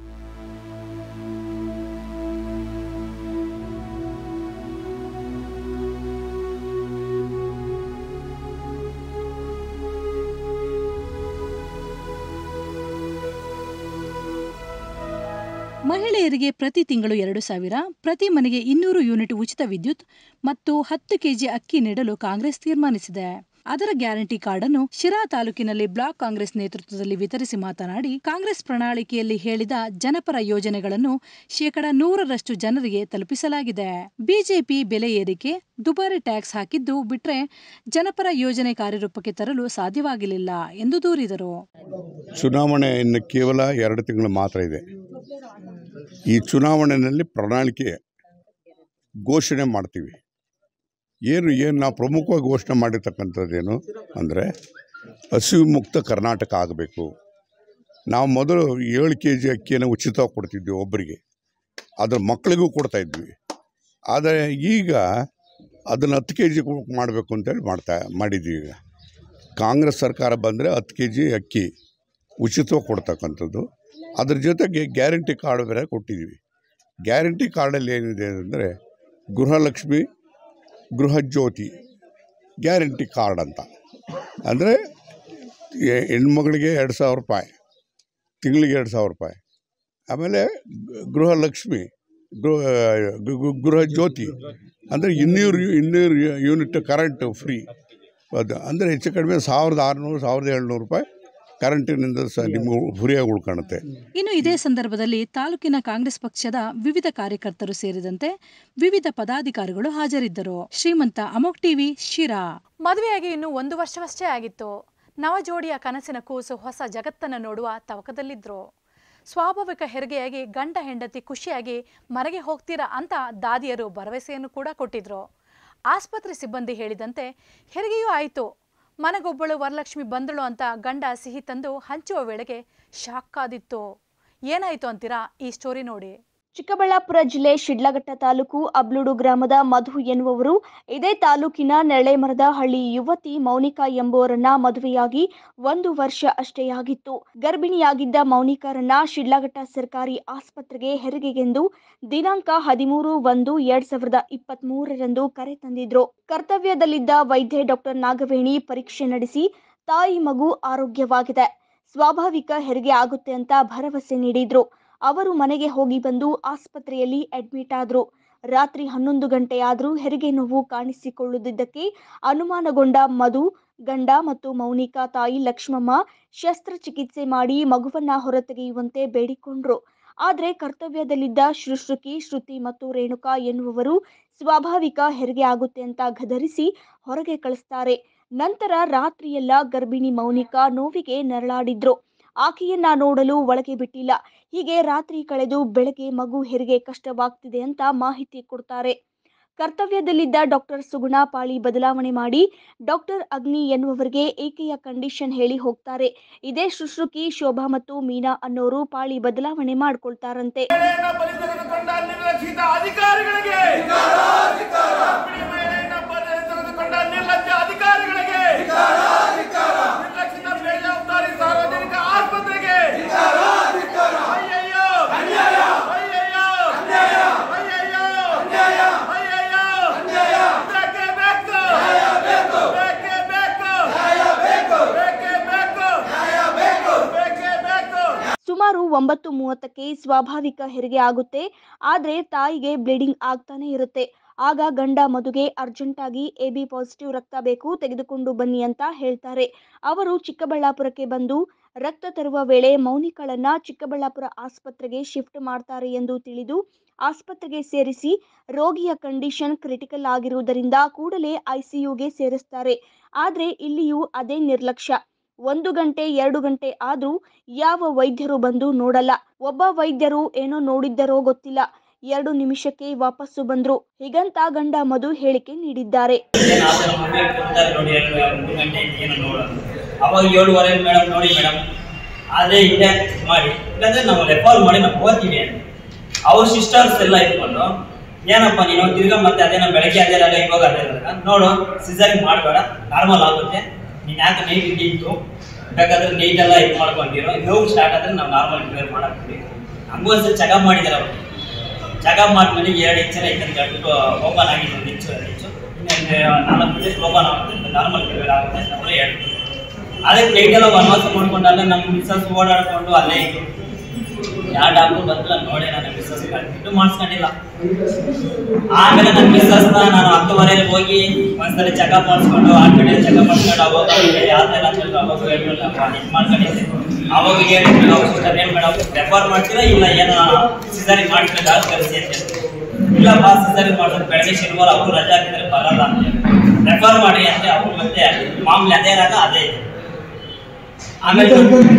ಮಹಿಳೆಯರಿಗೆ ಪ್ರತಿ ತಿಂಗಳು ಎರಡು ಸಾವಿರ ಪ್ರತಿ ಮನೆಗೆ ಇನ್ನೂರು ಯೂನಿಟ್ ಉಚಿತ ವಿದ್ಯುತ್ ಮತ್ತು ಹತ್ತು ಕೆಜಿ ಅಕ್ಕಿ ನೀಡಲು ಕಾಂಗ್ರೆಸ್ ತೀರ್ಮಾನಿಸಿದೆ ಅದರ ಗ್ಯಾರಂಟಿ ಕಾರ್ಡ್ ಅನ್ನು ಶಿರಾ ತಾಲೂಕಿನಲ್ಲಿ ಬ್ಲಾಕ್ ಕಾಂಗ್ರೆಸ್ ನೇತೃತ್ವದಲ್ಲಿ ವಿತರಿಸಿ ಮಾತನಾಡಿ ಕಾಂಗ್ರೆಸ್ ಪ್ರಣಾಳಿಕೆಯಲ್ಲಿ ಹೇಳಿದ ಜನಪರ ಯೋಜನೆಗಳನ್ನು ಶೇಕಡ ನೂರರಷ್ಟು ಜನರಿಗೆ ತಲುಪಿಸಲಾಗಿದೆ ಬಿಜೆಪಿ ಬೆಲೆ ಏರಿಕೆ ದುಬಾರಿ ಟ್ಯಾಕ್ಸ್ ಹಾಕಿದ್ದು ಬಿಟ್ರೆ ಜನಪರ ಯೋಜನೆ ಕಾರ್ಯರೂಪಕ್ಕೆ ತರಲು ಸಾಧ್ಯವಾಗಿರಲಿಲ್ಲ ಎಂದು ದೂರಿದರು ಚುನಾವಣೆ ಇನ್ನು ಕೇವಲ ಎರಡು ತಿಂಗಳು ಮಾತ್ರ ಇದೆ ಈ ಚುನಾವಣೆಯಲ್ಲಿ ಪ್ರಣಾಳಿಕೆ ಘೋಷಣೆ ಮಾಡ್ತೀವಿ ಏನು ಏನು ನಾವು ಪ್ರಮುಖವಾಗಿ ಘೋಷಣೆ ಮಾಡಿರ್ತಕ್ಕಂಥದ್ದೇನು ಅಂದರೆ ಹಸಿವು ಮುಕ್ತ ಕರ್ನಾಟಕ ಆಗಬೇಕು ನಾವು ಮೊದಲು ಏಳು ಕೆ ಜಿ ಅಕ್ಕಿಯನ್ನು ಉಚಿತವಾಗಿ ಕೊಡ್ತಿದ್ವಿ ಒಬ್ಬರಿಗೆ ಅದ್ರ ಮಕ್ಕಳಿಗೂ ಕೊಡ್ತಾ ಇದ್ವಿ ಆದರೆ ಈಗ ಅದನ್ನು ಹತ್ತು ಕೆ ಜಿ ಮಾಡಬೇಕು ಅಂತೇಳಿ ಮಾಡ್ತಾ ಮಾಡಿದ್ವಿ ಈಗ ಕಾಂಗ್ರೆಸ್ ಸರ್ಕಾರ ಬಂದರೆ ಹತ್ತು ಕೆ ಜಿ ಅಕ್ಕಿ ಉಚಿತವಾಗಿ ಕೊಡ್ತಕ್ಕಂಥದ್ದು ಅದ್ರ ಜೊತೆಗೆ ಗ್ಯಾರಂಟಿ ಕಾರ್ಡ್ ಬೇರೆ ಕೊಟ್ಟಿದ್ದೀವಿ ಗ್ಯಾರಂಟಿ ಕಾರ್ಡಲ್ಲಿ ಏನಿದೆ ಅಂದರೆ ಗೃಹಲಕ್ಷ್ಮಿ ಗೃಹಜ್ಯೋತಿ ಗ್ಯಾರಂಟಿ ಕಾರ್ಡ್ ಅಂತ ಅಂದರೆ ಹೆಣ್ಮಗಳಿಗೆ ಎರಡು ಸಾವಿರ ರೂಪಾಯಿ ತಿಂಗಳಿಗೆ ಎರಡು ಸಾವಿರ ರೂಪಾಯಿ ಆಮೇಲೆ ಗ- ಗೃಹಲಕ್ಷ್ಮಿ ಗೃಹ ಗೃ- ಗೃ- ಗೃಹಜ್ಯೋತಿ ಅಂದರೆ ಇನ್ನೂರು ಇನ್ನೂರು ಯೂನಿಟ್ ಕರೆಂಟು ಫ್ರೀ ಅದು ಅಂದರೆ ಹೆಚ್ಚು ಕಡಿಮೆ ಸಾವಿರದ ಆರುನೂರು ಸಾವಿರದ ಏಳ್ನೂರು ರೂಪಾಯಿ ಕರೆಂಟಿನಿಂದ ಸಹ ನಿಮ್ಗೆ ಫ್ರೀಯಾಗಿ ಉಳ್ಕೊಳುತ್ತೆ ಇನ್ನು ಇದೇ ಸಂದರ್ಭದಲ್ಲಿ ತಾಲೂಕಿನ ಕಾಂಗ್ರೆಸ್ ಪಕ್ಷದ ವಿವಿಧ ಕಾರ್ಯಕರ್ತರು ಸೇರಿದಂತೆ ವಿವಿಧ ಪದಾಧಿಕಾರಿಗಳು ಹಾಜರಿದ್ದರು ಶ್ರೀಮಂತ ಅಮೋಕ್ ಟಿವಿ ಶಿರಾ ಮದುವೆಯಾಗಿ ಇನ್ನು ಒಂದು ವರ್ಷವಷ್ಟೇ ಆಗಿತ್ತು ನವ ಜೋಡಿಯ ಕನಸಿನ ಕೂಸು ಹೊಸ ಜಗತ್ತನ್ನು ನೋಡುವ ತವಕದಲ್ಲಿದ್ರು ಸ್ವಾಭಾವಿಕ ಹೆರಿಗೆಯಾಗಿ ಗಂಡ ಹೆಂಡತಿ ಖುಷಿಯಾಗಿ ಮನೆಗೆ ಹೋಗ್ತೀರಾ ಅಂತ ದಾದಿಯರು ಭರವಸೆಯನ್ನು ಕೂಡ ಕೊಟ್ಟಿದ್ರು ಆಸ್ಪತ್ರೆ ಸಿಬ್ಬಂದಿ ಹೇಳಿದಂತೆ ಹೆರಿಗೆಯೂ ಆಯಿತು ಮನೆಗೊಬ್ಬಳು ವರಲಕ್ಷ್ಮಿ ಬಂದಳು ಅಂತ ಗಂಡ ಸಿಹಿ ತಂದು ಹಂಚುವ ವೇಳೆಗೆ ಶಾಕ್ ಆದಿತ್ತು ಏನಾಯಿತು ಅಂತೀರಾ ಈ ಸ್ಟೋರಿ ನೋಡಿ ಚಿಕ್ಕಬಳ್ಳಾಪುರ ಜಿಲ್ಲೆ ಶಿಡ್ಲಘಟ್ಟ ತಾಲೂಕು ಅಬ್ಲೂಡು ಗ್ರಾಮದ ಮಧು ಎನ್ನುವವರು ಇದೇ ತಾಲೂಕಿನ ನೆರಳೆಮರದ ಹಳ್ಳಿ ಯುವತಿ ಮೌನಿಕಾ ಎಂಬುವರನ್ನ ಮದುವೆಯಾಗಿ ಒಂದು ವರ್ಷ ಅಷ್ಟೇ ಆಗಿತ್ತು ಗರ್ಭಿಣಿಯಾಗಿದ್ದ ಮೌನಿಕಾರನ್ನ ಶಿಡ್ಲಘಟ್ಟ ಸರ್ಕಾರಿ ಆಸ್ಪತ್ರೆಗೆ ಹೆರಿಗೆಗೆಂದು ದಿನಾಂಕ ಹದಿಮೂರು ಒಂದು ಎರಡ್ ಸಾವಿರದ ಇಪ್ಪತ್ತ್ ಮೂರರಂದು ಕರೆ ತಂದಿದ್ರು ಕರ್ತವ್ಯದಲ್ಲಿದ್ದ ವೈದ್ಯೆ ಡಾಕ್ಟರ್ ನಾಗವೇಣಿ ಪರೀಕ್ಷೆ ನಡೆಸಿ ತಾಯಿ ಮಗು ಆರೋಗ್ಯವಾಗಿದೆ ಸ್ವಾಭಾವಿಕ ಹೆರಿಗೆ ಆಗುತ್ತೆ ಅಂತ ಭರವಸೆ ನೀಡಿದ್ರು ಅವರು ಮನೆಗೆ ಹೋಗಿ ಬಂದು ಆಸ್ಪತ್ರೆಯಲ್ಲಿ ಅಡ್ಮಿಟ್ ಆದ್ರು ರಾತ್ರಿ ಹನ್ನೊಂದು ಗಂಟೆಯಾದರೂ ಹೆರಿಗೆ ನೋವು ಕಾಣಿಸಿಕೊಳ್ಳುತ್ತಿದ್ದಕ್ಕೆ ಅನುಮಾನಗೊಂಡ ಮಧು ಗಂಡ ಮತ್ತು ಮೌನಿಕಾ ತಾಯಿ ಲಕ್ಷ್ಮಮ್ಮ ಶಸ್ತ್ರಚಿಕಿತ್ಸೆ ಮಾಡಿ ಮಗುವನ್ನ ಹೊರತೆಗೆಯುವಂತೆ ಬೇಡಿಕೊಂಡ್ರು ಆದ್ರೆ ಕರ್ತವ್ಯದಲ್ಲಿದ್ದ ಶುಶ್ರುಕಿ ಶ್ರುತಿ ಮತ್ತು ರೇಣುಕಾ ಎನ್ನುವವರು ಸ್ವಾಭಾವಿಕ ಹೆರಿಗೆ ಆಗುತ್ತೆ ಅಂತ ಗದರಿಸಿ ಹೊರಗೆ ಕಳಿಸ್ತಾರೆ ನಂತರ ರಾತ್ರಿಯೆಲ್ಲ ಗರ್ಭಿಣಿ ಮೌನಿಕಾ ನೋವಿಗೆ ನರಳಾಡಿದ್ರು ಆಕೆಯನ್ನ ನೋಡಲು ಒಳಗೆ ಬಿಟ್ಟಿಲ್ಲ ಹೀಗೆ ರಾತ್ರಿ ಕಳೆದು ಬೆಳಗ್ಗೆ ಮಗು ಹೆರಿಗೆ ಕಷ್ಟವಾಗ್ತಿದೆ ಅಂತ ಮಾಹಿತಿ ಕೊಡ್ತಾರೆ ಕರ್ತವ್ಯದಲ್ಲಿದ್ದ ಡಾಕ್ಟರ್ ಸುಗುಣ ಪಾಳಿ ಬದಲಾವಣೆ ಮಾಡಿ ಡಾಕ್ಟರ್ ಅಗ್ನಿ ಎನ್ನುವವರಿಗೆ ಏಕೆಯ ಕಂಡೀಷನ್ ಹೇಳಿ ಹೋಗ್ತಾರೆ ಇದೇ ಶುಶ್ರುಕಿ ಶೋಭಾ ಮತ್ತು ಮೀನಾ ಅನ್ನೋರು ಪಾಳಿ ಬದಲಾವಣೆ ಮಾಡ್ಕೊಳ್ತಾರಂತೆ ಬಲಿ ತೆಗೆದುಕೊಂಡ ನಿರ್ಲಕ್ಷಿತ ಅಧಿಕಾರಿಗಳಿಗೆ ಕಂಪನಿ ಮಹಿಳೆಯನ್ನ ಬಲಿ ತೆಗೆದುಕೊಂಡ ನಿರ್ಲಜ್ಜ ಅಧಿಕಾರಿಗಳಿಗೆ ನಿರ್ಲಕ್ಷಿತ ಬೇಜವಾಬ್ದಾರಿ ಸಾರ್ವಜನಿಕ ಆಸ್ಪತ್ರೆಗೆ ಅಯ್ಯಯ್ಯೋ ಅಯ್ಯಯ್ಯೋ ಅಯ್ಯಯ್ಯೋ ಅಯ್ಯಯ್ಯೋ ಬೇಕೇ ಬೇಕು ಬೇಕೇ ಬೇಕು ಬೇಕೇ ಬೇಕು ಬೇಕೇ ಬೇಕು ಸುಮಾರು ಒಂಬತ್ತು ಮೂವತ್ತಕ್ಕೆ ಸ್ವಾಭಾವಿಕ ಹೆರಿಗೆ ಆಗುತ್ತೆ ಆದರೆ ತಾಯಿಗೆ ಬ್ಲೀಡಿಂಗ್ ಆಗ್ತಾನೆ ಇರುತ್ತೆ ಆಗ ಗಂಡ ಮದುಗೆ ಅರ್ಜೆಂಟಾಗಿ ಎ ಬಿ ಪಾಸಿಟಿವ್ ರಕ್ತ ಬೇಕು ತೆಗೆದುಕೊಂಡು ಬನ್ನಿ ಅಂತ ಹೇಳ್ತಾರೆ ಅವರು ಚಿಕ್ಕಬಳ್ಳಾಪುರಕ್ಕೆ ಬಂದು ರಕ್ತ ತರುವ ವೇಳೆ ಮೌನಿಕಳನ್ನ ಚಿಕ್ಕಬಳ್ಳಾಪುರ ಆಸ್ಪತ್ರೆಗೆ ಶಿಫ್ಟ್ ಮಾಡ್ತಾರೆ ಎಂದು ತಿಳಿದು ಆಸ್ಪತ್ರೆಗೆ ಸೇರಿಸಿ ರೋಗಿಯ ಕಂಡೀಷನ್ ಕ್ರಿಟಿಕಲ್ ಆಗಿರುವುದರಿಂದ ಕೂಡಲೇ ಐಸಿಯುಗೆ ಸೇರಿಸ್ತಾರೆ ಆದರೆ ಇಲ್ಲಿಯೂ ಅದೇ ನಿರ್ಲಕ್ಷ್ಯ ಒಂದು ಗಂಟೆ ಎರಡು ಗಂಟೆ ಆದ್ರೂ ಯಾವ ವೈದ್ಯರು ಬಂದು ನೋಡಲ್ಲ ಒಬ್ಬ ವೈದ್ಯರು ಏನೋ ನೋಡಿದ್ದರೋ ಗೊತ್ತಿಲ್ಲ ಎರಡು ನಿಮಿಷಕ್ಕೆ ವಾಪಸ್ಸು ಬಂದ್ರು ಹೀಗಂತ ಗಂಡ ಮಧು ಹೇಳಿಕೆ ನೀಡಿದ್ದಾರೆ ಏನು ಆ ಥರ ಮೊಬೈಲ್ ಕೊಡ್ತಾರೆ ನೋಡಿ ಎರಡು ಮೂರು ಗಂಟೆ ಆಯ್ತು ಏನು ನೋಡೋದು ಅವಾಗ ಏಳುವರೆ ಮೇಡಮ್ ನೋಡಿ ಮೇಡಮ್ ಆದರೆ ಹಿಂದೆ ಮಾಡಿ ಇಲ್ಲಾಂದ್ರೆ ನಾವು ರೆಫರ್ ಮಾಡಿ ನಾವು ಓದ್ತೀವಿ ಅಂತ ಅವ್ರ ಸಿಸ್ಟರ್ಸ್ ಎಲ್ಲ ಇಟ್ಕೊಂಡು ಏನಪ್ಪ ನೀನು ತಿರ್ಗಾ ಮತ್ತೆ ಅದೇನೋ ಬೆಳಗ್ಗೆ ಅದೇ ಇರಲ್ಲ ಇವಾಗ ಅದೇ ಇರಲ್ಲ ನೋಡು ಸಿಸರಿಂಗ್ ಮಾಡಬೇಡ ನಾರ್ಮಲ್ ಆಗುತ್ತೆ ನೀನು ಯಾಕೆ ನೈಟ್ ನಿಂತು ಬೇಕಾದ್ರೆ ನೈಟ್ ಎಲ್ಲ ಇದು ಮಾಡ್ಕೊಂಡಿರೋ ನೋವು ಸ್ಟಾರ್ಟ್ ಆದರೆ ನಾವು ನಾರ್ಮಲ್ ರಿಪೇರ್ ಮಾಡಾಕ್ತೀವಿ ಹಂಗೂ ಒಂದ್ಸರಿ ಚೆಕಪ್ ಮಾಡಿದ್ದಾರೆ ಅವ್ರು ಚೆಕಪ್ ಮಾಡಿದ್ಮೇಲೆ ಎರಡು ಇಂಚಲ್ಲಿ ಐತೆ ಗಂಟು ಓಪನ್ ಆಗಿದೆ ಒಂದು ಇಂಚು ಎರಡು ಇಂಚು ಇನ್ನೊಂದು ನಾಲ್ಕು ಇಂಚು ಓಪನ್ ಆಗುತ್ತೆ ನಾರ್ಮಲ್ ಡೆಲಿವರಿ ಆಗುತ್ತೆ ಅಂತ ಅವರು ಹೇಳಿದ್ರು ಅದಕ್ಕೆ ನೈಟೆಲ್ಲ ವನವಾಸ ಮಾಡ್ಕೊಂಡು ಅಲ್ಲೇ ನಮ್ಮ ಮಿಸ್ಸಸ್ ಓಡಾಡ್ಕೊಂಡು ಅಲ್ಲೇ ಇದ್ದು ಯಾವ ಡಾಕ್ಟ್ರು ಬಂದಿಲ್ಲ ನೋಡಿ ನನ್ನ ಮಿಸ್ಸಸ್ ಇದು ಮಾಡಿಸ್ಕೊಂಡಿಲ್ಲ ಆಮೇಲೆ ನನ್ನ ಮಿಸ್ಸಸ್ನ ನಾನು ಹತ್ತುವರೆಗೆ ಹೋಗಿ ಒಂದ್ಸಲ ಚೆಕಪ್ ಮಾಡಿಸ್ಕೊಂಡು ಹಾಸ್ಪಿಟಲ್ ಚೆಕಪ್ ಮಾಡಿಸ್ಕೊಂಡು ಅವಾಗ ಯಾವ ಥರ ಅಂತ ಹೇಳಿದ್ರು ಅವಾಗ ಹೇಳಿದ್ರಲ್ಲ ಇದು ಮಾಡ್ಕೊಂಡಿದ್ದೆ ಅವಾಗ ಹೇಳಿದ್ರು ಅವ್ರು ಸಿಸ್ಟರ್ ಏನು ಮೇಡಮ್ ರೆಫರ್ ಮಾಡ್ತೀರಾ ಇಲ್ಲ ಏನೋ ಸಿಸರಿಂಗ್ ಮಾಡ್ತೀರಾ ಯಾವ್ದು ಕಳಿಸಿ ಅಂತ ಹೇಳಿದ್ರು. ಇಲ್ಲಪ್ಪ ಸಿಸರಿಂಗ್ ಮಾಡೋದು ಬೆಳಗ್ಗೆ ಶನಿವಾರ ಅವರು ರಜೆ ಹಾಕಿದ್ರೆ ಬರಲ್ಲ ಅಂತ ಹೇಳಿ ರೆಫರ್ ಮಾಡಿ ಅಂತ ಅವ್ರು ಮತ್ತೆ ಮಾಮೂಲಿ ಅದೇ ರಾಗ ಅದೇ ಇದೆ ಆಮೇಲೆ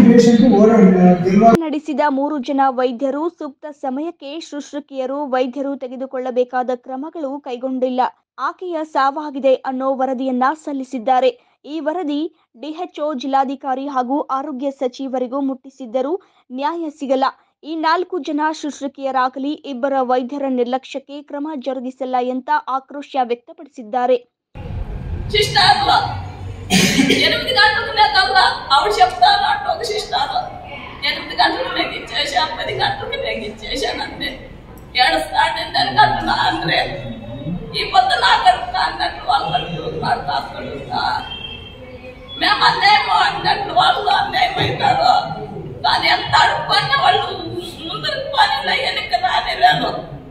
ನಡೆಸಿದ ಮೂರು ಜನ ವೈದ್ಯರು ಸೂಕ್ತ ಸಮಯಕ್ಕೆ ಶುಶ್ರೂಷಕಿಯರು ವೈದ್ಯರು ತೆಗೆದುಕೊಳ್ಳಬೇಕಾದ ಕ್ರಮಗಳು ಕೈಗೊಂಡಿಲ್ಲ ಆಕೆಯ ಸಾವಾಗಿದೆ ಅನ್ನೋ ವರದಿಯನ್ನ ಸಲ್ಲಿಸಿದ್ದಾರೆ ಈ ವರದಿ ಡಿಎಚ್ಒ ಜಿಲ್ಲಾಧಿಕಾರಿ ಹಾಗೂ ಆರೋಗ್ಯ ಸಚಿವರಿಗೂ ಮುಟ್ಟಿಸಿದ್ದರೂ ನ್ಯಾಯ ಸಿಗಲ್ಲ ಈ ನಾಲ್ಕು ಜನ ಶುಶ್ರೂಷಕಿಯರಾಗಲಿ ಇಬ್ಬರ ವೈದ್ಯರ ನಿರ್ಲಕ್ಷ್ಯಕ್ಕೆ ಕ್ರಮ ಜರುಗಿಸಲ್ಲ ಅಂತ ఆక్రోಶ వ్యక్తపడిసిದ್ದಾರೆ సిస్టర్లు ఎనిమిది గంటలకునే కల్లా ఆవిడ చెప్తాను అంటూ ఒక సిస్టర్ ఎనిమిది గంటలకు నేను ఇచ్చేసా పది గంటలకు నేను ఇచ్చేసాను అంతే ఏడుస్తాను నేను కట్టున్నా అంటే ఈ పొద్దు నా కడుపుతా అన్నట్లు వాళ్ళు కడుపుతున్నారు కాదు కడుపుతా మేము అన్యాయం అన్నట్లు వాళ్ళు అన్యాయం అవుతారు కానీ ఎంత అడుక్కున్న వాళ్ళు ముందరికి పని వెనక రానిలేదు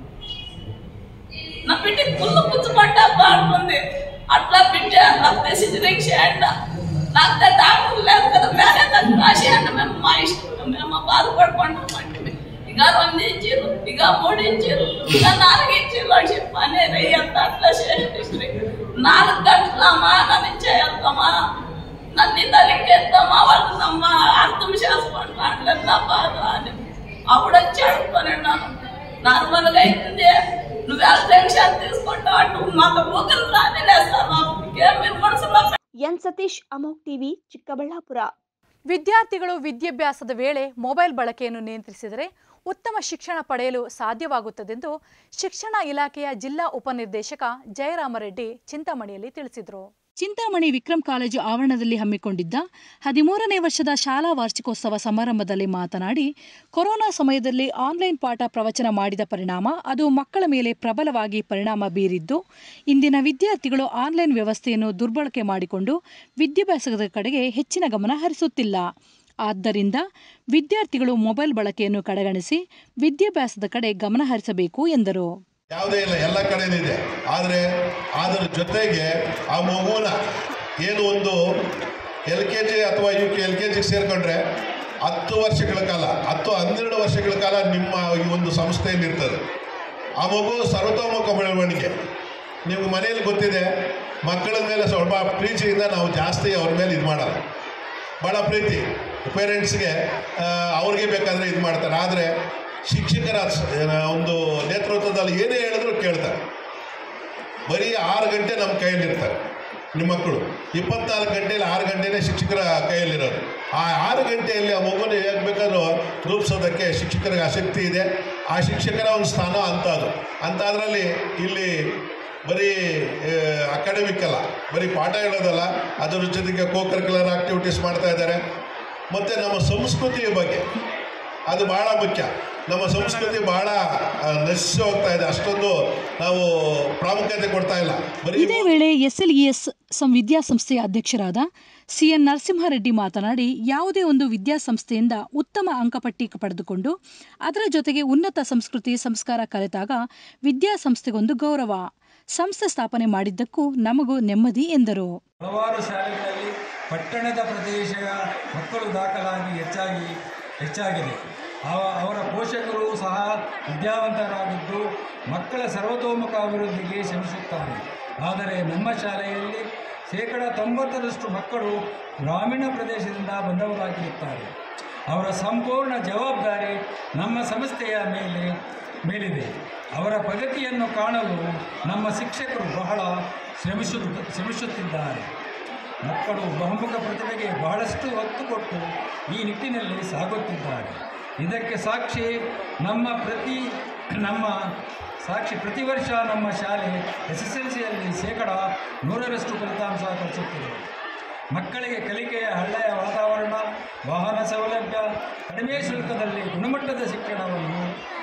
నా బిడ్డ కుళ్ళు పుచ్చుకుంటా బాగుంది అట్లా బిడ్డ రక్త సిజరింగ్ చేయండి నాకు డాక్టర్ లేదు కదా వేరే దాన్ని రాసేయండి మేము మా ఇష్టం మేము బాధపడుకుంటామంటే ఇక రెండు ఇచ్చారు ఇక మూడు ఇచ్చారు ఇక నాలుగు ఇచ్చారు అని చెప్పని రెయ్యంత అట్లా చేసి నాలుగు గంటలమ్మా నన్ను చేద్దామా నన్ను తలకెత్తామా వాళ్ళనమ్మా అర్థం చేసుకుంటాను నా బాధ అని అప్పుడు వచ్చి అడుగుకొని నన్ను నార్మల్గా అవుతుంది నువ్వు ఎలా టెన్షన్ తీసుకుంటావు అటు మాకు ఊకలు రానిలేస్తాను మీరు మనసులో ಎನ್ ಸತೀಶ್ ಅಮೋಕ್ ಟಿವಿ ಚಿಕ್ಕಬಳ್ಳಾಪುರ ವಿದ್ಯಾರ್ಥಿಗಳು ವಿದ್ಯಾಭ್ಯಾಸದ ವೇಳೆ ಮೊಬೈಲ್ ಬಳಕೆಯನ್ನು ನಿಯಂತ್ರಿಸಿದರೆ ಉತ್ತಮ ಶಿಕ್ಷಣ ಪಡೆಯಲು ಸಾಧ್ಯವಾಗುತ್ತದೆಂದು ಶಿಕ್ಷಣ ಇಲಾಖೆಯ ಜಿಲ್ಲಾ ಉಪನಿರ್ದೇಶಕ ಜಯರಾಮರೆಡ್ಡಿ ಚಿಂತಾಮಣಿಯಲ್ಲಿ ತಿಳಿಸಿದರು ಚಿಂತಾಮಣಿ ವಿಕ್ರಮ್ ಕಾಲೇಜು ಆವರಣದಲ್ಲಿ ಹಮ್ಮಿಕೊಂಡಿದ್ದ ಹದಿಮೂರನೇ ವರ್ಷದ ಶಾಲಾ ವಾರ್ಷಿಕೋತ್ಸವ ಸಮಾರಂಭದಲ್ಲಿ ಮಾತನಾಡಿ ಕೊರೋನಾ ಸಮಯದಲ್ಲಿ ಆನ್ಲೈನ್ ಪಾಠ ಪ್ರವಚನ ಮಾಡಿದ ಪರಿಣಾಮ ಅದು ಮಕ್ಕಳ ಮೇಲೆ ಪ್ರಬಲವಾಗಿ ಪರಿಣಾಮ ಬೀರಿದ್ದು ಇಂದಿನ ವಿದ್ಯಾರ್ಥಿಗಳು ಆನ್ಲೈನ್ ವ್ಯವಸ್ಥೆಯನ್ನು ದುರ್ಬಳಕೆ ಮಾಡಿಕೊಂಡು ವಿದ್ಯಾಭ್ಯಾಸದ ಕಡೆಗೆ ಹೆಚ್ಚಿನ ಗಮನ ಹರಿಸುತ್ತಿಲ್ಲ ಆದ್ದರಿಂದ ವಿದ್ಯಾರ್ಥಿಗಳು ಮೊಬೈಲ್ ಬಳಕೆಯನ್ನು ಕಡೆಗಣಿಸಿ ವಿದ್ಯಾಭ್ಯಾಸದ ಕಡೆ ಗಮನ ಹರಿಸಬೇಕು ಎಂದರು ಯಾವುದೇ ಇಲ್ಲ ಎಲ್ಲ ಕಡೆನೂ ಇದೆ ಆದರೆ ಅದರ ಜೊತೆಗೆ ಆ ಮಗುನ ಏನು ಒಂದು ಎಲ್ ಕೆ ಜಿ ಅಥವಾ ಯು ಕೆ ಎಲ್ ಕೆ ಜಿಗೆ ಸೇರಿಕೊಂಡ್ರೆ ಹತ್ತು ವರ್ಷಗಳ ಕಾಲ ಹತ್ತು ಹನ್ನೆರಡು ವರ್ಷಗಳ ಕಾಲ ನಿಮ್ಮ ಈ ಒಂದು ಸಂಸ್ಥೆಯಲ್ಲಿ ಇರ್ತದೆ ಆ ಮಗು ಸರ್ವತೋಮುಖ ಬೆಳವಣಿಗೆ ನಿಮ್ಗೆ ಮನೆಯಲ್ಲಿ ಗೊತ್ತಿದೆ ಮಕ್ಕಳ ಮೇಲೆ ಸ್ವಲ್ಪ ಪ್ರೀತಿಯಿಂದ ನಾವು ಜಾಸ್ತಿ ಅವ್ರ ಮೇಲೆ ಇದು ಮಾಡಲ್ಲ ಭಾಳ ಪ್ರೀತಿ ಪೇರೆಂಟ್ಸ್ಗೆ ಅವ್ರಿಗೆ ಬೇಕಾದರೆ ಇದು ಮಾಡ್ತಾರೆ ಆದರೆ ಶಿಕ್ಷಕರ ಸ- ಏನ ಒಂದು ನೇತೃತ್ವದಲ್ಲಿ ಏನೇ ಹೇಳಿದ್ರು ಕೇಳ್ತಾರೆ ಬರೀ ಆರು ಗಂಟೆ ನಮ್ಮ ಕೈಯಲ್ಲಿರ್ತಾರೆ ನಿಮ್ಮ ಮಕ್ಕಳು ಇಪ್ಪತ್ನಾಲ್ಕು ಗಂಟೆಯಲ್ಲಿ ಆರು ಗಂಟೆನೇ ಶಿಕ್ಷಕರ ಕೈಯಲ್ಲಿರೋದು ಆ ಆರು ಗಂಟೆಯಲ್ಲಿ ಆ ಮಗುನ ಹೇಗೆ ಬೇಕಾದ್ರೂ ರೂಪಿಸೋದಕ್ಕೆ ಶಿಕ್ಷಕರಿಗೆ ಆಸಕ್ತಿ ಇದೆ ಆ ಶಿಕ್ಷಕರ ಒಂದು ಸ್ಥಾನ ಅಂಥದ್ದು ಅಂಥದ್ರಲ್ಲಿ ಇಲ್ಲಿ ಬರೀ ಅಕಾಡೆಮಿಕ್ ಅಲ್ಲ ಬರೀ ಪಾಠ ಹೇಳೋದಲ್ಲ ಅದರ ಜೊತೆಗೆ ಕೋ ಕರಿಕ್ಯುಲರ್ ಆಕ್ಟಿವಿಟೀಸ್ ಮಾಡ್ತಾ ಇದ್ದಾರೆ ಮತ್ತು ನಮ್ಮ ಸಂಸ್ಕೃತಿಯ ಬಗ್ಗೆ ಅದು ಭಾಳ ಮುಖ್ಯ ನಮ್ಮ ಸಂಸ್ಕೃತಿ ಭಾಳ ಆ, ನಶಿಸಿ ಹೋಗ್ತಾ ಇದೆ ಅಷ್ಟೊಂದು ನಾವು ಪ್ರಾಮುಖ್ಯತೆ ಕೊಡ್ತಾ ಇಲ್ಲ ಬರೀ ಇದೇ ವೇಳೆ ಎಸ್ಎಲ್ಇಎಸ್ ಸಂ ವಿದ್ಯಾಸಂಸ್ಥೆಯ ಅಧ್ಯಕ್ಷರಾದ ಸಿಎನ್ ನರಸಿಂಹಾರೆಡ್ಡಿ ಮಾತನಾಡಿ ಯಾವುದೇ ಒಂದು ವಿದ್ಯಾಸಂಸ್ಥೆಯಿಂದ ಉತ್ತಮ ಅಂಕಪಟ್ಟಿ ಪಡೆದುಕೊಂಡು ಅದರ ಜೊತೆಗೆ ಉನ್ನತ ಸಂಸ್ಕೃತಿ ಸಂಸ್ಕಾರ ಕಲಿತಾಗ ವಿದ್ಯಾಸಂಸ್ಥೆಗೊಂದು ಗೌರವ ಸಂಸ್ಥೆ ಸ್ಥಾಪನೆ ಮಾಡಿದ್ದಕ್ಕೂ ನಮಗೂ ನೆಮ್ಮದಿ ಎಂದರು ಹಲವಾರು ಶಾಲೆಗಳಲ್ಲಿ ಪಟ್ಟಣದ ಪ್ರದೇಶದ ಮಕ್ಕಳು ದಾಖಲಾಗಿ ಹೆಚ್ಚಾಗಿ ಹೆಚ್ಚಾಗಿದೆ ಅವ ಅವರ ಪೋಷಕರು ಸಹ ವಿದ್ಯಾವಂತರಾಗಿದ್ದು ಮಕ್ಕಳ ಸರ್ವತೋಮುಖ ಅಭಿವೃದ್ಧಿಗೆ ಶ್ರಮಿಸುತ್ತಾರೆ ಆದರೆ ನಮ್ಮ ಶಾಲೆಯಲ್ಲಿ ಶೇಕಡ ತೊಂಬತ್ತರಷ್ಟು ಮಕ್ಕಳು ಗ್ರಾಮೀಣ ಪ್ರದೇಶದಿಂದ ಬಂದವರಾಗಿರುತ್ತಾರೆ ಅವರ ಸಂಪೂರ್ಣ ಜವಾಬ್ದಾರಿ ನಮ್ಮ ಸಂಸ್ಥೆಯ ಮೇಲೆ ಮೇಲಿದೆ ಅವರ ಪ್ರಗತಿಯನ್ನು ಕಾಣಲು ನಮ್ಮ ಶಿಕ್ಷಕರು ಬಹಳ ಶ್ರಮಿಸು ಶ್ರಮಿಸುತ್ತಿದ್ದಾರೆ ಮಕ್ಕಳು ಬಹುಮುಖ ಪ್ರತಿಭೆಗೆ ಬಹಳಷ್ಟು ಒತ್ತು ಕೊಟ್ಟು ಈ ನಿಟ್ಟಿನಲ್ಲಿ ಸಾಗುತ್ತಿದ್ದಾರೆ ಇದಕ್ಕೆ ಸಾಕ್ಷಿ ನಮ್ಮ ಪ್ರತಿ ನಮ್ಮ ಸಾಕ್ಷಿ ಪ್ರತಿ ವರ್ಷ ನಮ್ಮ ಶಾಲೆ ಎಸ್ ಎಸ್ ಎಲ್ ಸಿಯಲ್ಲಿ ಶೇಕಡ ನೂರರಷ್ಟು ಫಲಿತಾಂಶ ಗಳಿಸುತ್ತಿದೆ ಮಕ್ಕಳಿಗೆ ಕಲಿಕೆಯ ಹಳ್ಳೆಯ ವಾತಾವರಣ ವಾಹನ ಸೌಲಭ್ಯ ಕಡಿಮೆ ಶುಲ್ಕದಲ್ಲಿ ಗುಣಮಟ್ಟದ ಶಿಕ್ಷಣವನ್ನು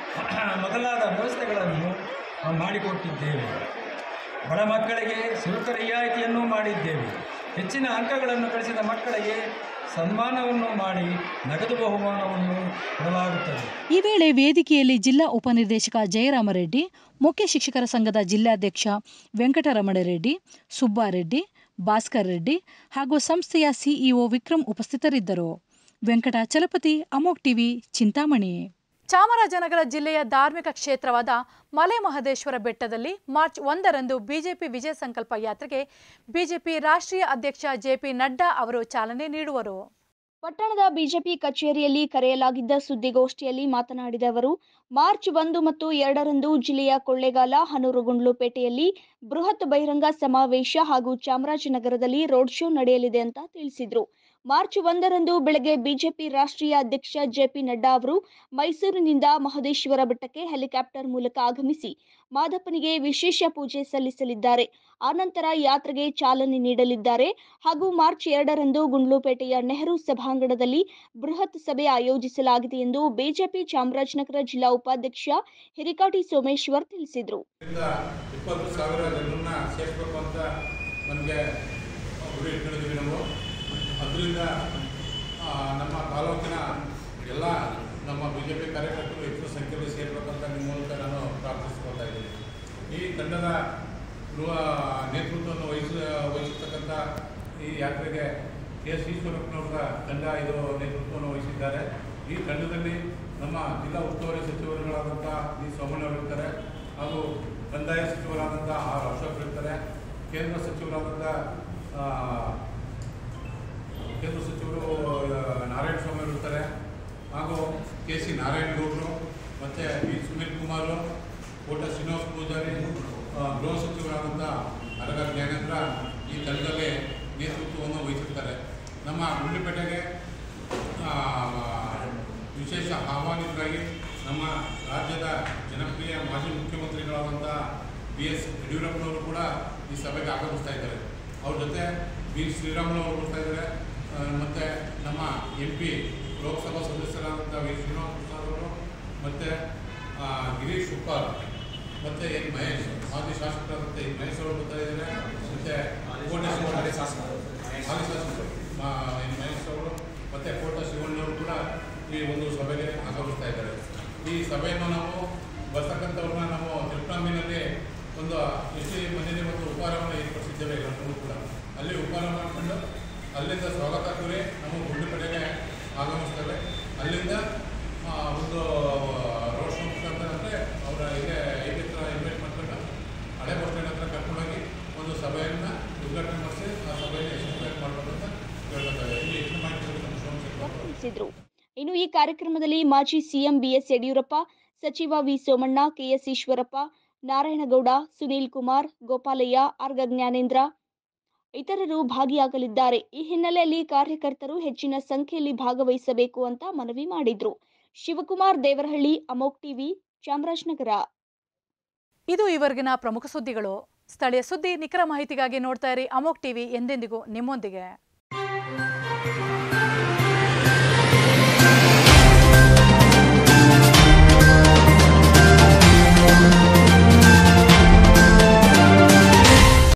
ಮೊದಲಾದ ವ್ಯವಸ್ಥೆಗಳನ್ನು ಮಾಡಿಕೊಟ್ಟಿದ್ದೇವೆ ಬಡ ಮಕ್ಕಳಿಗೆ ಶುಲ್ಕ ರಿಯಾಯಿತಿಯನ್ನು ಮಾಡಿದ್ದೇವೆ ಹೆಚ್ಚಿನ ಅಂಕಗಳನ್ನು ಗಳಿಸಿದ ಮಕ್ಕಳಿಗೆ ಸನ್ಮಾನವನ್ನು ಮಾಡಿ ನಗದು ಬಹುಮಾನವನ್ನು ಕೊಡಲಾಗುತ್ತದೆ ಈ ವೇಳೆ ವೇದಿಕೆಯಲ್ಲಿ ಜಿಲ್ಲಾ ಉಪನಿರ್ದೇಶಕ ಜಯರಾಮರೆಡ್ಡಿ ಮುಖ್ಯ ಶಿಕ್ಷಕರ ಸಂಘದ ಜಿಲ್ಲಾಧ್ಯಕ್ಷ ವೆಂಕಟರಮಣರೆಡ್ಡಿ ಸುಬ್ಬಾರೆಡ್ಡಿ ಭಾಸ್ಕರ್ ರೆಡ್ಡಿ ಹಾಗೂ ಸಂಸ್ಥೆಯ ಸಿಇಒ ವಿಕ್ರಮ್ ಉಪಸ್ಥಿತರಿದ್ದರು ವೆಂಕಟ ಚಲಪತಿ ಅಮೋಕ್ ಟಿವಿ ಚಿಂತಾಮಣಿ ಚಾಮರಾಜನಗರ ಜಿಲ್ಲೆಯ ಧಾರ್ಮಿಕ ಕ್ಷೇತ್ರವಾದ ಮಲೆ ಮಹದೇಶ್ವರ ಬೆಟ್ಟದಲ್ಲಿ ಮಾರ್ಚ್ ಒಂದರಂದು ಬಿಜೆಪಿ ವಿಜಯ ಸಂಕಲ್ಪ ಯಾತ್ರೆಗೆ ಬಿಜೆಪಿ ರಾಷ್ಟ್ರೀಯ ಅಧ್ಯಕ್ಷ ಜೆಪಿ ನಡ್ಡಾ ಅವರು ಚಾಲನೆ ನೀಡುವರು ಪಟ್ಟಣದ ಬಿಜೆಪಿ ಕಚೇರಿಯಲ್ಲಿ ಕರೆಯಲಾಗಿದ್ದ ಸುದ್ದಿಗೋಷ್ಠಿಯಲ್ಲಿ ಮಾತನಾಡಿದ ಅವರು ಮಾರ್ಚ್ ಒಂದು ಮತ್ತು ಎರಡರಂದು ಜಿಲ್ಲೆಯ ಕೊಳ್ಳೇಗಾಲ ಹನೂರುಗುಂಡ್ಲುಪೇಟೆಯಲ್ಲಿ ಬೃಹತ್ ಬಹಿರಂಗ ಸಮಾವೇಶ ಹಾಗೂ ಚಾಮರಾಜನಗರದಲ್ಲಿ ರೋಡ್ ಶೋ ನಡೆಯಲಿದೆ ಅಂತ ತಿಳಿಸಿದರು ಮಾರ್ಚ್ ಒಂದರಂದು ಬೆಳಗ್ಗೆ ಬಿಜೆಪಿ ರಾಷ್ಟ್ರೀಯ ಅಧ್ಯಕ್ಷ ಜೆಪಿ ನಡ್ಡಾ ಅವರು ಮೈಸೂರಿನಿಂದ ಮಹದೇಶ್ವರ ಬೆಟ್ಟಕ್ಕೆ ಹೆಲಿಕಾಪ್ಟರ್ ಮೂಲಕ ಆಗಮಿಸಿ ಮಾದಪ್ಪನಿಗೆ ವಿಶೇಷ ಪೂಜೆ ಸಲ್ಲಿಸಲಿದ್ದಾರೆ ಆನಂತರ ಯಾತ್ರೆಗೆ ಚಾಲನೆ ನೀಡಲಿದ್ದಾರೆ ಹಾಗೂ ಮಾರ್ಚ್ ಎರಡರಂದು ಗುಂಡ್ಲುಪೇಟೆಯ ನೆಹರು ಸಭಾಂಗಣದಲ್ಲಿ ಬೃಹತ್ ಸಭೆ ಆಯೋಜಿಸಲಾಗಿದೆ ಎಂದು ಬಿಜೆಪಿ ಚಾಮರಾಜನಗರ ಜಿಲ್ಲಾ ಉಪಾಧ್ಯಕ್ಷ ಹಿರಿಕಾಟಿ ಸೋಮೇಶ್ವರ್ ತಿಳಿಸಿದರು ಇಂದ ಇಪ್ಪತ್ತು ಸಾವಿರ ಜನರನ್ನ ಸೇರಿಸಬೇಕು ಅಂತ ನಮಗೆ ಗುರಿ ಇಟ್ಕೊಂಡಿದ್ದೀವಿ ನಾವು ಅದರಿಂದ ನಮ್ಮ ತಾಲೂಕಿನ ಎಲ್ಲ ನಮ್ಮ ಬಿ ಜೆ ಪಿ ಕಾರ್ಯಕರ್ತರು ಹೆಚ್ಚಿನ ಸಂಖ್ಯೆಯಲ್ಲಿ ಸೇರಬೇಕಂತ ನಿಮ್ಮ ಮೂಲಕ ನಾನು ಪ್ರಾರ್ಥಿಸ್ಕೊಳ್ತಾ ಇದ್ದೀನಿ ಈ ತಂಡದ ಗೃಹ ನೇತೃತ್ವವನ್ನು ವಹಿಸ ವಹಿಸಿರ್ತಕ್ಕಂಥ ಈ ಯಾತ್ರೆಗೆ ಕೆ ಎಸ್ ಈಶ್ವರಪ್ಪನವರ ತಂಡ ಇದು ನೇತೃತ್ವವನ್ನು ವಹಿಸಿದ್ದಾರೆ ಈ ತಂಡದಲ್ಲಿ ನಮ್ಮ ಜಿಲ್ಲಾ ಉಸ್ತುವಾರಿ ಸಚಿವರುಗಳಾದಂಥ ಡಿ ಸೋಮಣ್ಣವರಿರ್ತಾರೆ ಹಾಗೂ ಕಂದಾಯ ಸಚಿವರಾದಂಥ ಆರ್ ಅಶೋಕ್ ಇರ್ತಾರೆ ಕೇಂದ್ರ ಸಚಿವರಾದಂಥ ಆ, ಕೇಂದ್ರ ಸಚಿವರು ಆ, ನಾರಾಯಣ ಸ್ವಾಮಿ ಅವರು ಇರ್ತಾರೆ ಹಾಗೂ ಕೆ ಸಿ ನಾರಾಯಣಗೌಡರು ಮತ್ತು ವಿ ಸುನೀಲ್ ಕುಮಾರ್ ಕೋಟ ಶ್ರೀನಿವಾಸ ಪೂಜಾರಿ ಆ, ಗೃಹ ಸಚಿವರಾದಂಥ ಅರಗ ಜ್ಞಾನೇಂದ್ರ ಈ ತಂಡದಲ್ಲಿ ನೇತೃತ್ವವನ್ನು ವಹಿಸಿರ್ತಾರೆ ನಮ್ಮ ಗುಂಡ್ಲುಪೇಟೆಗೆ ಆ, ವಿಶೇಷ ಆಹ್ವಾನಿತರಾಗಿ ನಮ್ಮ ರಾಜ್ಯದ ಜನಪ್ರಿಯ ಮಾಜಿ ಮುಖ್ಯಮಂತ್ರಿಗಳಾದಂಥ ಬಿ ಎಸ್ ಯಡಿಯೂರಪ್ಪನವರು ಕೂಡ ಈ ಸಭೆಗೆ ಆಗಮಿಸ್ತಾ ಇದ್ದಾರೆ ಅವ್ರ ಜೊತೆ ಬಿ ಶ್ರೀರಾಮುಲು ಅವರು ಬರ್ತಾ ಇದ್ದಾರೆ ಆ, ಮತ್ತೆ ನಮ್ಮ ಎಂ ಪಿ ಲೋಕಸಭಾ ಸದಸ್ಯರಾದಂಥ ವಿ ಶ್ರೀನಿವಾಸ ಪ್ರಸಾದ್ ಅವರು ಮತ್ತು ಗಿರೀಶ್ ಉಪ್ಪಾರ್ ಮತ್ತು ಎನ್ ಮಹೇಶ್ ಮಾಜಿ ಶಾಸಕರಾದಂಥ ಎನ್ ಮಹೇಶ್ ಅವರು ಬರ್ತಾ ಇದ್ದಾರೆ ಮತ್ತು ಕೋಟೇಶ್ವರ ಹಾಲಿ ಶಾಸಕರು ಮಾ- ಎನ್ ಮಹೇಶ್ ಅವರು ಮತ್ತು ಕೋಟ ಶಿವಣ್ಣವರು ಕೂಡ ಈ ಒಂದು ಸಭೆಗೆ ಆಗಮಿಸ್ತಾ ಇದ್ದಾರೆ ಈ ಸಭೆಯನ್ನು ನಾವು ಬರ್ತಕ್ಕಂಥವ್ರನ್ನ ನಾವು ತಿರುಪತಿನಲ್ಲಿ ಒಂದು ಎಸ್ ಮನೆಯಲ್ಲಿ ಒಂದು ಉಪಹಾರವನ್ನು ಏರ್ಪಡಿಸಿದ್ದೇವೆ ಎಲ್ಲರೂ ಕೂಡ ಅಲ್ಲಿ ಉಪಹಾರ ಮಾಡಿಕೊಂಡು ಅಲ್ಲಿಂದ ಸ್ವಾಗತ ಕೋರಿ ನಮ್ಮ ಗುಂಡುಪೇಟೆಗೆ ಆಗಮಿಸ್ತೇವೆ ಅಲ್ಲಿಂದ ಆ, ಒಂದು ರೋಡ್ ಶೋ ಮುಖಾಂತರ ಅಂದರೆ ಅವರ ಇಲ್ಲೇ ಐದು ಹತ್ರ ಇನ್ವೈಟ್ ಮಾಡ್ಕೊಂಡು ಹಳೆ ಬಸ್ ಸ್ಟ್ಯಾಂಡ್ ಹತ್ರ ಕರ್ಕೊಂಡೋಗಿ ಒಂದು ಸಭೆಯನ್ನು ಉದ್ಘಾಟನೆ ಮಾಡಿಸಿ ಆ ಸಭೆಯನ್ನು ಯಶಸ್ವಿಯಾಗಿ ಮಾಡಬೇಕು ಅಂತ ಕೇಳ್ಕೊತಾರೆ ಇಲ್ಲಿ ಹೆಚ್ಚಿನ ಮಾಹಿತಿ ಬಗ್ಗೆ ನಮ್ಮ ಸೋಮಶೇಖರ್ ತಿಳಿಸಿದರು ಇನ್ನು ಈ ಕಾರ್ಯಕ್ರಮದಲ್ಲಿ ಮಾಜಿ ಸಿಎಂ ಬಿಎಸ್ ಯಡಿಯೂರಪ್ಪ ಸಚಿವ ವಿ ಸೋಮಣ್ಣ ಕೆಎಸ್ ಈಶ್ವರಪ್ಪ ನಾರಾಯಣಗೌಡ ಸುನೀಲ್ ಕುಮಾರ್ ಗೋಪಾಲಯ್ಯ ಆರ್ಗ ಜ್ಞಾನೇಂದ್ರ ಇತರರು ಭಾಗಿಯಾಗಲಿದ್ದಾರೆ ಈ ಹಿನ್ನೆಲೆಯಲ್ಲಿ ಕಾರ್ಯಕರ್ತರು ಹೆಚ್ಚಿನ ಸಂಖ್ಯೆಯಲ್ಲಿ ಭಾಗವಹಿಸಬೇಕು ಅಂತ ಮನವಿ ಮಾಡಿದ್ರು ಶಿವಕುಮಾರ್ ದೇವರಹಳ್ಳಿ ಅಮೋಕ್ ಟಿವಿ ಚಾಮರಾಜನಗರ ಇದು ಇವರೆಗಿನ ಪ್ರಮುಖ ಸುದ್ದಿಗಳು ಸ್ಥಳೀಯ ಸುದ್ದಿ ನಿಖರ ಮಾಹಿತಿಗಾಗಿ ನೋಡ್ತಾ ಇರಿ ಅಮೋಕ್ ಟಿವಿ ಎಂದೆಂದಿಗೂ ನಿಮ್ಮೊಂದಿಗೆ